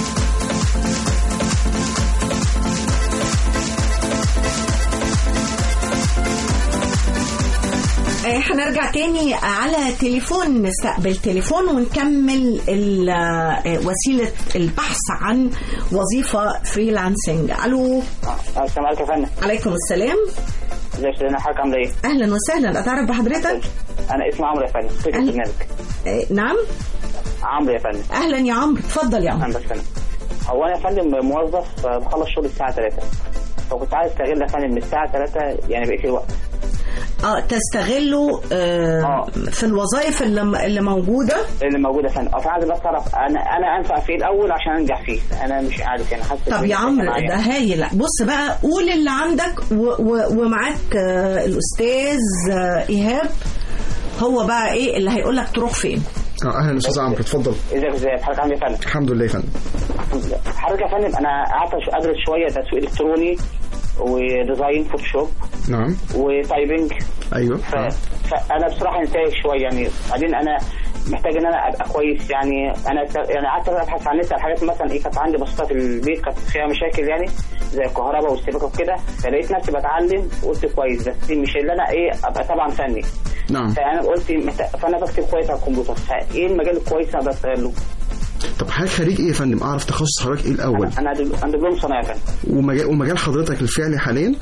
Speaker 2: آه، هنرجع تاني على تليفون نستقبل تليفون ونكمل ال- آه، وسيلة البحث عن وظيفة فريلانسنج ألو
Speaker 11: السلام عليكم يا فندم
Speaker 2: عليكم السلام
Speaker 11: ازيك يا استاذ حضرتك عامله ايه؟
Speaker 2: أهلا وسهلا أتعرف بحضرتك
Speaker 11: انا اسمي عمرو يا فندم فكره
Speaker 2: أهلا.
Speaker 11: البرنامج
Speaker 2: آه، نعم
Speaker 11: عمرو يا فندم
Speaker 2: أهلا يا عمرو اتفضل يا عمرو
Speaker 11: اهلا بس فندم هو انا يا فندم موظف آه، بخلص شغل الساعه 3 فكنت عايز استغل يا فندم من الساعه 3 يعني بقيت الوقت
Speaker 2: اه تستغلوا آه في الوظائف اللي, اللي موجودة
Speaker 11: اللي موجوده يا فندم فعايز بس اعرف انا انا انفع فيه الاول عشان انجح فيه انا مش عارف يعني حاسس
Speaker 2: طب
Speaker 11: إن
Speaker 2: يا
Speaker 11: في
Speaker 2: عمرو
Speaker 11: معايا.
Speaker 2: ده هايل بص بقى قول اللي عندك و و ومعاك آه الأستاذ آه إيهاب هو بقى إيه اللي هيقول لك تروح فين
Speaker 4: اه اهلا استاذ عمرو اتفضل
Speaker 11: ازيك ازيك حضرتك عامل ايه يا فندم؟
Speaker 4: الحمد لله يا فندم
Speaker 11: الحمد لله حضرتك يا فندم انا قعدت ادرس شويه تسويق الكتروني وديزاين فوتوشوب
Speaker 4: نعم
Speaker 11: وتايبنج
Speaker 4: ايوه
Speaker 11: ف... فانا بصراحه تايه شويه يعني بعدين انا محتاج ان انا ابقى كويس يعني انا ت- يعني قعدت ابحث عن النت على حاجات مثلا ايه كانت عندي بسيطه في البيت كانت فيها مشاكل يعني زي الكهرباء والسباكه وكده فلقيت نفسي بتعلم قلت كويس بس مش اللي انا ايه ابقى طبعا فني
Speaker 4: نعم
Speaker 11: فانا قلت محتاج- فانا بكتب كويس على الكمبيوتر فايه المجال الكويس اللي اقدر استغله؟
Speaker 4: طب حضرتك خريج ايه يا فندم اعرف تخصص حضرتك ايه الاول
Speaker 11: انا دل- انا دبلوم صناعه يا فندم
Speaker 4: ومجال, ومجال حضرتك الفعلي حاليا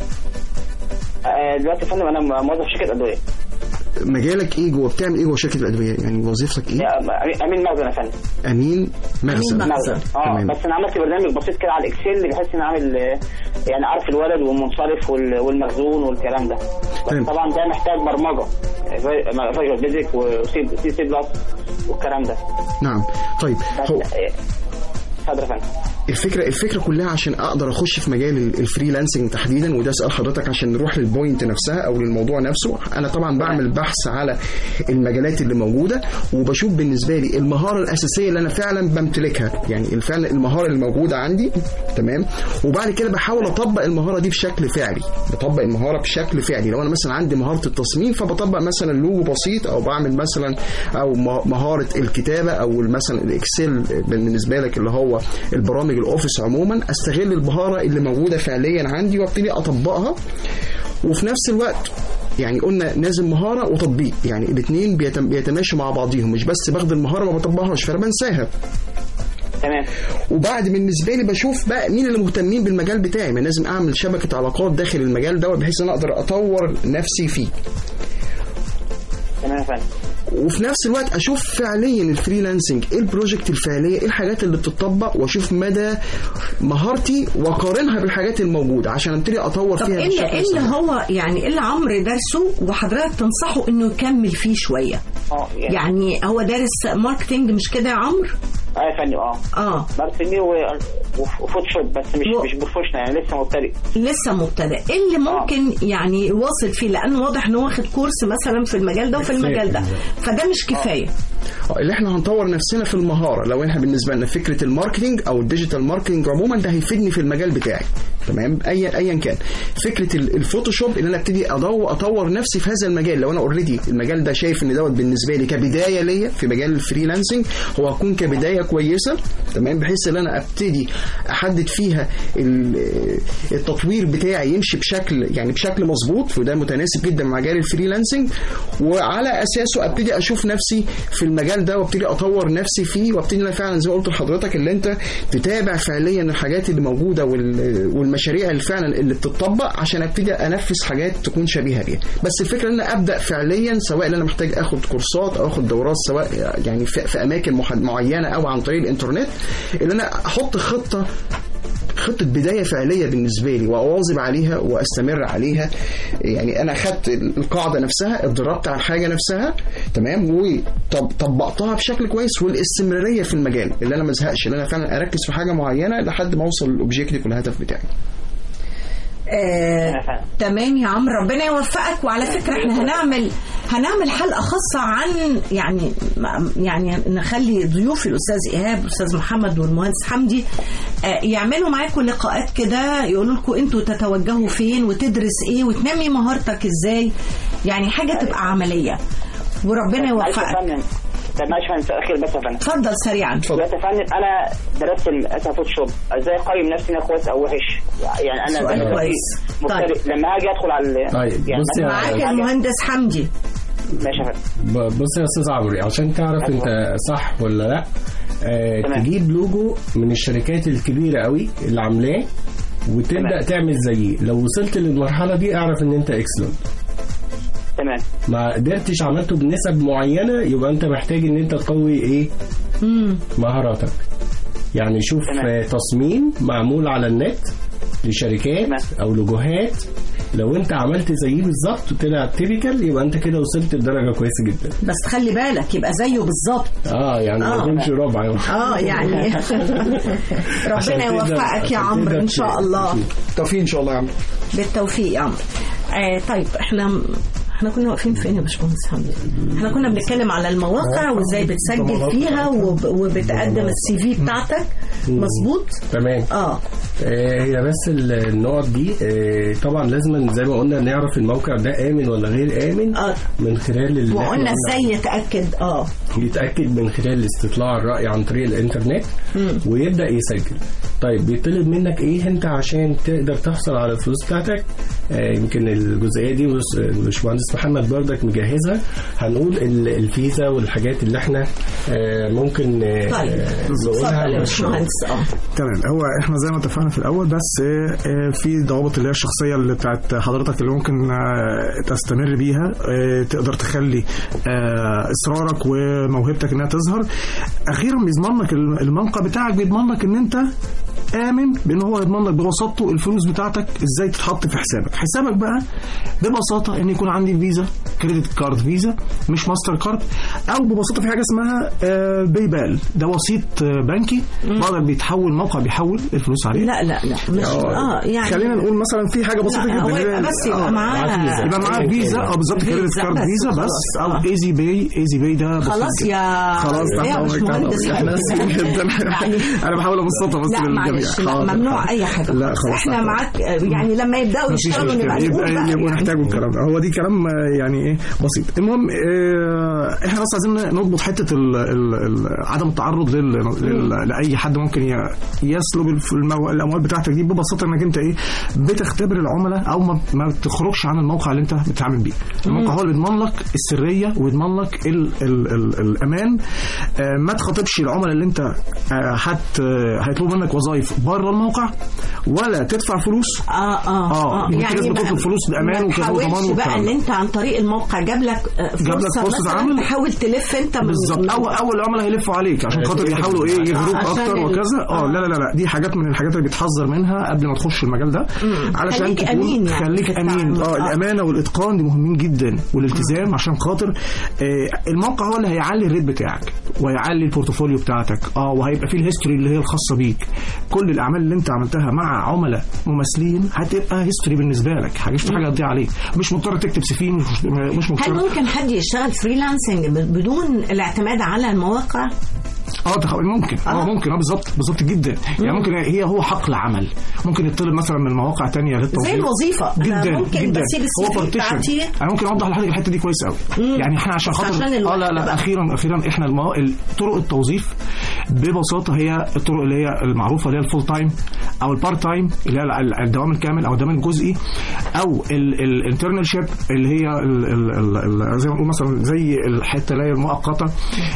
Speaker 11: آه، دلوقتي يا فندم انا موظف شركه ادويه
Speaker 4: مجالك ايه جوه بتعمل ايه جوه شركه الادويه يعني وظيفتك ايه
Speaker 11: يا- امين مخزن يا فندم
Speaker 4: امين مخزن
Speaker 11: مخزن اه
Speaker 4: تمام.
Speaker 11: بس انا عملت برنامج بسيط كده على الاكسل بحيث ان اعمل آه، يعني عارف الولد والمنصرف وال- والمخزون والكلام ده
Speaker 4: تمام.
Speaker 11: بس طبعا ده محتاج برمجه فيجوال بيزك وسي سي سي بلس والكلام ده
Speaker 4: نعم طيب
Speaker 11: بس
Speaker 4: هو
Speaker 11: آه، اتفضل يا فندم
Speaker 4: الفكره الفكره كلها عشان اقدر اخش في مجال ال- الفريلانسنج تحديدا وده سؤال حضرتك عشان نروح للبوينت نفسها او للموضوع نفسه انا طبعا بعمل بحث على المجالات اللي موجوده وبشوف بالنسبه لي المهاره الاساسيه اللي انا فعلا بمتلكها يعني فعلا المهاره اللي موجوده عندي تمام وبعد كده بحاول اطبق المهاره دي بشكل فعلي بطبق المهاره بشكل فعلي لو انا مثلا عندي مهاره التصميم فبطبق مثلا لوجو بسيط او بعمل مثلا او م- مهاره الكتابه او مثلا الاكسل بالنسبه لك اللي هو البرامج الاوفيس عموما استغل المهاره اللي موجوده فعليا عندي وابتدي اطبقها وفي نفس الوقت يعني قلنا لازم مهاره وتطبيق يعني الاثنين بيتماشوا مع بعضيهم مش بس باخد المهاره ما بطبقهاش فانا بنساها
Speaker 11: تمام
Speaker 4: وبعد بالنسبه لي بشوف بقى مين اللي مهتمين بالمجال بتاعي ما لازم اعمل شبكه علاقات داخل المجال ده بحيث ان أنا اقدر اطور نفسي فيه
Speaker 11: تمام يا فندم
Speaker 4: وفي نفس الوقت اشوف فعليا الفريلانسنج ايه البروجكت الفعليه ايه الحاجات اللي بتطبق واشوف مدى مهارتي واقارنها بالحاجات الموجوده عشان ابتدي اطور
Speaker 2: طب
Speaker 4: فيها
Speaker 2: ايه اللي,
Speaker 4: بشكل
Speaker 2: إيه اللي
Speaker 4: صحيح.
Speaker 2: هو يعني ايه اللي عمرو درسه وحضرتك تنصحه انه يكمل فيه شويه
Speaker 11: اه يعني
Speaker 2: يعني هو دارس ماركتينج مش كده يا عمرو
Speaker 11: اه يا فندم اه
Speaker 2: اه
Speaker 11: ماركتنج و- وفوتوشوب بس مش
Speaker 2: و-
Speaker 11: مش بروفيشنال يعني لسه مبتدئ
Speaker 2: لسه مبتدئ ايه اللي ممكن يعني يواصل فيه لانه واضح انه واخد كورس مثلا في المجال ده وفي المجال ده فده مش كفايه
Speaker 4: آه، اللي احنا هنطور نفسنا في المهاره لو احنا بالنسبه لنا فكره الماركتنج او الديجيتال ماركتنج عموما ده هيفيدني في المجال بتاعي تمام ايا ايا كان فكره ال- الفوتوشوب ان انا ابتدي أضو- اطور نفسي في هذا المجال لو انا اوريدي المجال ده شايف ان دوت بالنسبه لي كبدايه ليا في مجال الفريلانسنج هو هكون كبدايه كويسه تمام بحيث ان انا ابتدي احدد فيها ال- التطوير بتاعي يمشي بشكل يعني بشكل مظبوط وده متناسب جدا مع مجال الفريلانسنج وعلى اساسه ابتدي اشوف نفسي في المجال ده وابتدي اطور نفسي فيه وابتدي انا فعلا زي ما قلت لحضرتك اللي انت تتابع فعليا الحاجات اللي موجوده وال- والمشاريع اللي فعلا اللي بتطبق عشان ابتدي انفذ حاجات تكون شبيهه ليها بس الفكره ان انا ابدا فعليا سواء ان انا محتاج اخد كورسات او اخد دورات سواء يعني في, في اماكن مح- معينه او عن طريق الانترنت ان انا احط خطه خطة بداية فعلية بالنسبة لي وأواظب عليها وأستمر عليها يعني أنا أخدت القاعدة نفسها اتدربت على الحاجة نفسها تمام وطبقتها بشكل كويس والاستمرارية في المجال اللي أنا ما ازهقش اللي أنا فعلا أركز في حاجة معينة لحد ما أوصل للأوبجيكتيف والهدف بتاعي
Speaker 2: آه، تمام يا عمرو ربنا يوفقك وعلى فكره احنا هنعمل هنعمل حلقه خاصه عن يعني يعني نخلي ضيوف الاستاذ ايهاب والاستاذ محمد والمهندس حمدي آه، يعملوا معاكم لقاءات كده يقولوا لكم انتوا تتوجهوا فين وتدرس ايه وتنمي مهارتك ازاي يعني حاجه تبقى عمليه وربنا
Speaker 11: معلش يا
Speaker 2: يوفقك
Speaker 11: فندم طب معلش يا فندم اخر بس يا فندم
Speaker 2: اتفضل سريعا
Speaker 11: دلوقتي يا فندم انا درست مثلا فوتوشوب ازاي اقيم نفسي انا كويس او وحش يعني انا
Speaker 2: سؤال
Speaker 11: دلوقتي
Speaker 2: كويس.
Speaker 11: مبتدئ لما هاجي ادخل على ال-
Speaker 3: طيب،
Speaker 11: يعني
Speaker 3: بص يا-
Speaker 11: مثلاً
Speaker 2: معاك
Speaker 11: حاجة-
Speaker 2: المهندس حمدي
Speaker 11: ماشي يا فندم
Speaker 3: ب- بص يا استاذ عمرو عشان تعرف انت صح ولا لا آه
Speaker 11: تمام.
Speaker 3: تجيب لوجو من الشركات الكبيره قوي اللي عاملاه وتبدا
Speaker 11: تمام.
Speaker 3: تعمل زيه لو وصلت للمرحله دي اعرف ان انت اكسلنت
Speaker 11: تمام
Speaker 3: ما قدرتش عملته بنسب معينه يبقى انت محتاج ان انت تقوي ايه مهاراتك يعني شوف
Speaker 11: تمام.
Speaker 3: آه، تصميم معمول على النت لشركات
Speaker 11: تمام.
Speaker 3: او لوجوهات لو انت عملت زيه بالظبط وطلع تيبيكال يبقى انت كده وصلت لدرجه كويسه جدا
Speaker 2: بس خلي بالك يبقى زيه بالظبط
Speaker 3: اه يعني
Speaker 2: آه.
Speaker 3: ما تمشي ربع
Speaker 2: اه يعني
Speaker 3: عشان
Speaker 2: ربنا
Speaker 3: تقدر-
Speaker 2: يوفقك يا
Speaker 3: عشان
Speaker 2: عمرو
Speaker 3: تقدر
Speaker 2: ان شاء الله
Speaker 4: توفيق إن شاء الله يا عم
Speaker 2: بالتوفيق يا عمرو آه طيب احنا احنا كنا واقفين فين يا باشمهندس حمدي احنا كنا بنتكلم على المواقع وازاي بتسجل فيها وب- وبتقدم السي في بتاعتك مظبوط
Speaker 3: تمام
Speaker 2: اه
Speaker 3: آه، هي بس ال- النقط دي آه، طبعا لازم زي ما قلنا نعرف الموقع ده امن ولا غير امن
Speaker 2: آه.
Speaker 3: من خلال ال-
Speaker 2: وقلنا ازاي يتاكد اه
Speaker 3: يتاكد من خلال استطلاع الراي عن طريق الانترنت ويبدا يسجل طيب بيطلب منك ايه انت عشان تقدر تحصل على الفلوس بتاعتك آه، يمكن الجزئيه دي بص- الباشمهندس محمد بردك مجهزها هنقول ال- الفيزا والحاجات اللي احنا آه، ممكن آه،
Speaker 2: طيب
Speaker 3: آه،
Speaker 2: اتفضل يا
Speaker 3: نقولها
Speaker 2: باشمهندس اه
Speaker 5: تمام هو احنا زي ما اتفقنا في الاول بس آه، في ضوابط اللي هي الشخصيه اللي بتاعت حضرتك اللي ممكن آه، تستمر بيها آه، تقدر تخلي آه، اصرارك وموهبتك انها تظهر اخيرا بيضمن لك الموقع بتاعك بيضمن لك ان انت امن بان هو يضمن لك ببساطته الفلوس بتاعتك ازاي تتحط في حسابك حسابك بقى ببساطه ان يكون عندي فيزا كريدت كارد فيزا مش ماستر كارد او ببساطه في حاجه اسمها آه، باي بال ده وسيط آه، بنكي بقدر بيتحول موقع بيحول الفلوس عليه
Speaker 2: لا لا لا مش اه يعني
Speaker 5: خلينا نقول مثلا في حاجه بسيطه
Speaker 2: لا،
Speaker 5: جدا
Speaker 2: هو
Speaker 5: اللي هي-
Speaker 2: يبقى بس يبقى
Speaker 5: آه،
Speaker 2: معاه
Speaker 5: يبقى معاه فيزا اه بالظبط
Speaker 2: فيزا
Speaker 5: كريدت كارد
Speaker 2: بس
Speaker 5: فيزا بس
Speaker 2: خلاص.
Speaker 5: او
Speaker 2: آه.
Speaker 5: ايزي باي ايزي باي ده بسيط
Speaker 2: خلاص
Speaker 5: جدا.
Speaker 2: يا
Speaker 5: خلاص
Speaker 2: يا
Speaker 5: تحت أمرك.
Speaker 2: باشمهندس
Speaker 5: احنا اسفين جدا
Speaker 2: يعني
Speaker 5: انا بحاول ابسطها بس
Speaker 2: لا
Speaker 5: للجميع
Speaker 2: معلش لا
Speaker 5: حاضر،
Speaker 2: ممنوع
Speaker 5: حاضر.
Speaker 2: اي حاجه
Speaker 5: لا
Speaker 2: خالص.
Speaker 5: خلاص
Speaker 2: احنا
Speaker 5: تحت
Speaker 2: معاك يعني لما يبداوا
Speaker 5: مفيش
Speaker 2: يشتغلوا
Speaker 5: مشكلة.
Speaker 2: نبقى نقول
Speaker 5: يبقى
Speaker 2: بقى
Speaker 5: يبقوا
Speaker 2: يعني.
Speaker 5: نحتاجوا الكلام ده هو دي كلام آه، يعني ايه بسيط المهم آه، احنا بس عايزين نضبط حته ال ال ال عدم التعرض لل لل لاي حد ممكن ي- يسلب الف- المو- الاموال بتاعتك دي ببساطه انك انت ايه بتختبر العملاء او ما, ما تخرجش عن الموقع اللي انت بتتعامل بيه الموقع هو اللي بيضمن لك السريه ويضمن لك ال ال ال الامان آه، ما تخاطبش العملاء اللي انت آه، هت آه، هيطلبوا منك وظائف بره الموقع ولا تدفع فلوس
Speaker 2: اه اه
Speaker 5: اه يمكن في ناس
Speaker 2: ما-
Speaker 5: بتطلب فلوس بامان
Speaker 2: ما
Speaker 5: وكذا
Speaker 2: تحاولش
Speaker 5: وضمان
Speaker 2: بقى
Speaker 5: والكلام
Speaker 2: ان
Speaker 5: ده.
Speaker 2: انت عن طريق الموقع جاب لك آه،
Speaker 5: جاب لك
Speaker 2: فرصه
Speaker 5: فرصة
Speaker 2: مثلا
Speaker 5: عمل.
Speaker 2: تحاول تلف انت من
Speaker 5: بالظبط
Speaker 2: من-
Speaker 5: اول اول العملاء هيلفوا عليك عشان خاطر يحاولوا ايه يغروك
Speaker 2: عشان
Speaker 5: اكتر
Speaker 2: ال-
Speaker 5: وكذا اه لا لا لا لا دي حاجات من الحاجات اللي بيتحذر منها قبل ما تخش المجال ده علشان
Speaker 2: خليك
Speaker 5: تكون
Speaker 2: أمين يعني
Speaker 5: خليك
Speaker 2: في
Speaker 5: امين
Speaker 2: التعامل.
Speaker 5: اه
Speaker 2: آه.
Speaker 5: الامانه والاتقان دي مهمين جدا والالتزام عشان خاطر آه الموقع هو اللي هيعلي الريت بتاعك وهيعلي البورتفوليو بتاعتك اه وهيبقى فيه الهيستوري اللي هي الخاصه بيك كل الاعمال اللي انت عملتها مع عملاء مماثلين هتبقى هيستوري بالنسبه لك حاجه مش حاجه تضيع عليك مش مضطر تكتب سي في مش مش
Speaker 2: هل
Speaker 5: مضطر
Speaker 2: ممكن حد يشتغل فريلانسنج بدون الاعتماد على المواقع؟
Speaker 5: اه تخ- ممكن اه ممكن اه بالظبط بالظبط جدا يعني ممكن هي هو حقل عمل ممكن يطلب مثلا من مواقع تانية للتوظيف
Speaker 2: زي الوظيفه أنا
Speaker 5: جدا
Speaker 2: ممكن
Speaker 5: جدا
Speaker 2: بسيب
Speaker 5: هو
Speaker 2: السي في
Speaker 5: بارتيشن
Speaker 2: بتاعتي
Speaker 5: انا ممكن اوضح لحضرتك الحته دي كويس قوي يعني احنا عشان
Speaker 2: بس
Speaker 5: خاطر
Speaker 2: عشان
Speaker 5: اه
Speaker 2: الوقت
Speaker 5: لا لا
Speaker 2: بقى.
Speaker 5: اخيرا اخيرا احنا المو... طرق التوظيف ببساطه هي الطرق اللي هي المعروفه اللي هي الفول تايم او البارت تايم اللي هي ال- الدوام الكامل او الدوام الجزئي او الانترنال اللي هي ال ال ال زي ما نقول مثلا زي الحته اللي هي المؤقته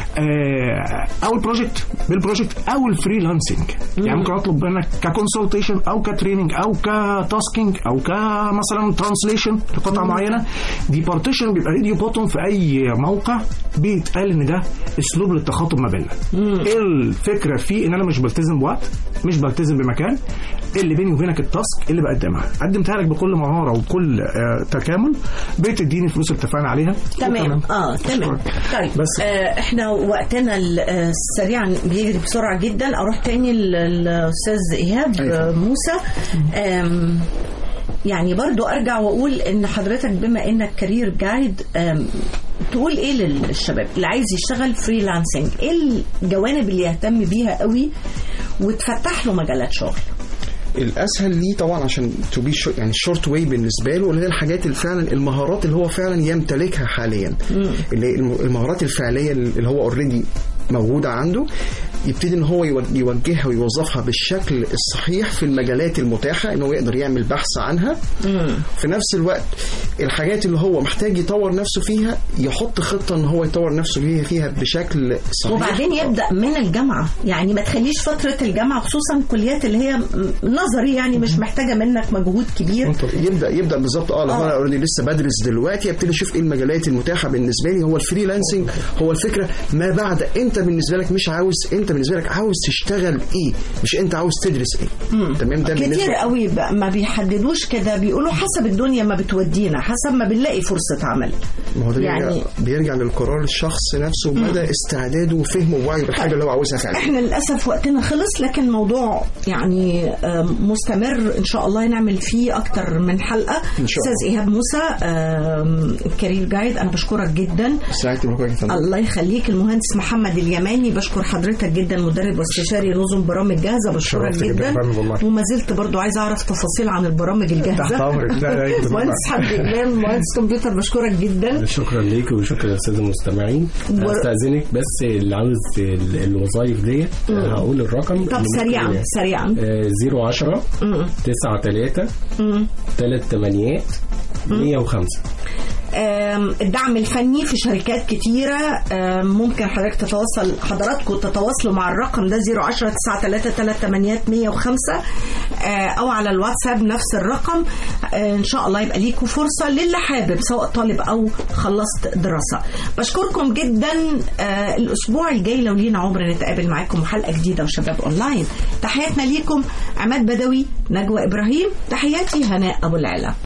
Speaker 5: آه، او البروجكت بالبروجكت او الفريلانسنج يعني ممكن اطلب منك ككونسلتيشن او كتريننج او كتاسكينج او كمثلا ترانسليشن لقطعه معينه دي بارتيشن بيبقى راديو بوتون في اي موقع بيتقال ان ده اسلوب للتخاطب ما بيننا ايه الفكره فيه ان انا مش بلتزم بوقت مش بلتزم بمكان اللي بيني وبينك التاسك اللي بقدمها قدمتها لك بكل مهاره وبكل آه تكامل بتديني الفلوس اللي اتفقنا عليها
Speaker 2: تمام
Speaker 5: وتمام.
Speaker 2: اه تمام طيب
Speaker 5: بس.
Speaker 2: آه احنا وقتنا ال- آه، سريعا بيجري بسرعه جدا اروح تاني للاستاذ ايهاب آه، موسى آم، يعني برضو ارجع واقول ان حضرتك بما انك كارير جايد آم، تقول ايه للشباب اللي عايز يشتغل فريلانسنج ايه الجوانب اللي يهتم بيها قوي وتفتح له مجالات شغل
Speaker 4: الاسهل ليه طبعا عشان تو بي يعني الشورت واي بالنسبه له اللي هي الحاجات اللي فعلا المهارات اللي هو فعلا يمتلكها حاليا اللي هي الم- المهارات الفعليه اللي هو اوريدي موجوده عنده يبتدي ان هو يوج- يوجهها ويوظفها بالشكل الصحيح في المجالات المتاحه ان هو يقدر يعمل بحث عنها في نفس الوقت الحاجات اللي هو محتاج يطور نفسه فيها يحط خطه ان هو يطور نفسه فيها فيها بشكل صحيح
Speaker 2: وبعدين يبدا من الجامعه يعني ما تخليش فتره الجامعه خصوصا الكليات اللي هي م- نظري يعني مش محتاجه منك مجهود كبير
Speaker 4: يبدا يبدا بالظبط اه لو
Speaker 2: آه.
Speaker 4: انا اوريدي لسه بدرس دلوقتي ابتدي اشوف ايه المجالات المتاحه بالنسبه لي هو الفريلانسنج هو الفكره ما بعد انت بالنسبه لك مش عاوز انت انت بالنسبه لك عاوز تشتغل ايه مش انت عاوز تدرس ايه تمام ده
Speaker 2: كتير
Speaker 4: بالنسبه
Speaker 2: قوي بقى ما بيحددوش كده بيقولوا حسب الدنيا ما بتودينا حسب ما بنلاقي فرصة عمل
Speaker 4: ما هو ده
Speaker 2: يعني-
Speaker 4: يعني بيرجع للقرار الشخص نفسه مدى استعداده وفهمه ووعيه بالحاجه اللي هو عاوزها فعلا
Speaker 2: احنا للاسف وقتنا خلص لكن الموضوع يعني آم، مستمر ان شاء الله نعمل فيه اكتر من حلقه
Speaker 4: إن شاء
Speaker 2: استاذ ايهاب موسى آم، كارير جايد انا بشكرك جدا
Speaker 4: سعيد بمعرفتك يا فندم.
Speaker 2: الله يخليك المهندس محمد اليماني بشكر حضرتك جدا مدرب واستشاري نظم برامج جاهزه بشكرك
Speaker 5: شرفت جدا
Speaker 2: جدا
Speaker 5: يا فندم والله.
Speaker 2: وما زلت برضو عايزه اعرف تفاصيل عن البرامج الجاهزه
Speaker 5: تحت أمرك. لا، لا، يكتب
Speaker 2: مهندس حمد امام مهندس كمبيوتر بشكرك جدا
Speaker 3: شكرا ليك وشكرا للساده المستمعين
Speaker 2: و-
Speaker 3: استاذنك بس اللي عاوز ال- الوظائف ديت
Speaker 2: مم.
Speaker 3: هقول الرقم
Speaker 2: طب
Speaker 3: اللي
Speaker 2: سريعا
Speaker 3: ممكن-
Speaker 2: سريعا
Speaker 3: آه، 010
Speaker 2: مم.
Speaker 3: 9 3
Speaker 2: مم.
Speaker 3: 3 8 105
Speaker 2: آم، الدعم الفني في شركات كتيرة آم، ممكن حضرتك تتواصل حضراتكم تتواصلوا مع الرقم ده 010 933 105 أو على الواتساب نفس الرقم آه، إن شاء الله يبقى ليكم فرصة للي حابب سواء طالب أو خلصت دراسة بشكركم جدا آه، الأسبوع الجاي لو لينا عمر نتقابل معاكم وحلقة جديدة وشباب أونلاين تحياتنا ليكم عماد بدوي نجوى إبراهيم تحياتي هناء أبو العلا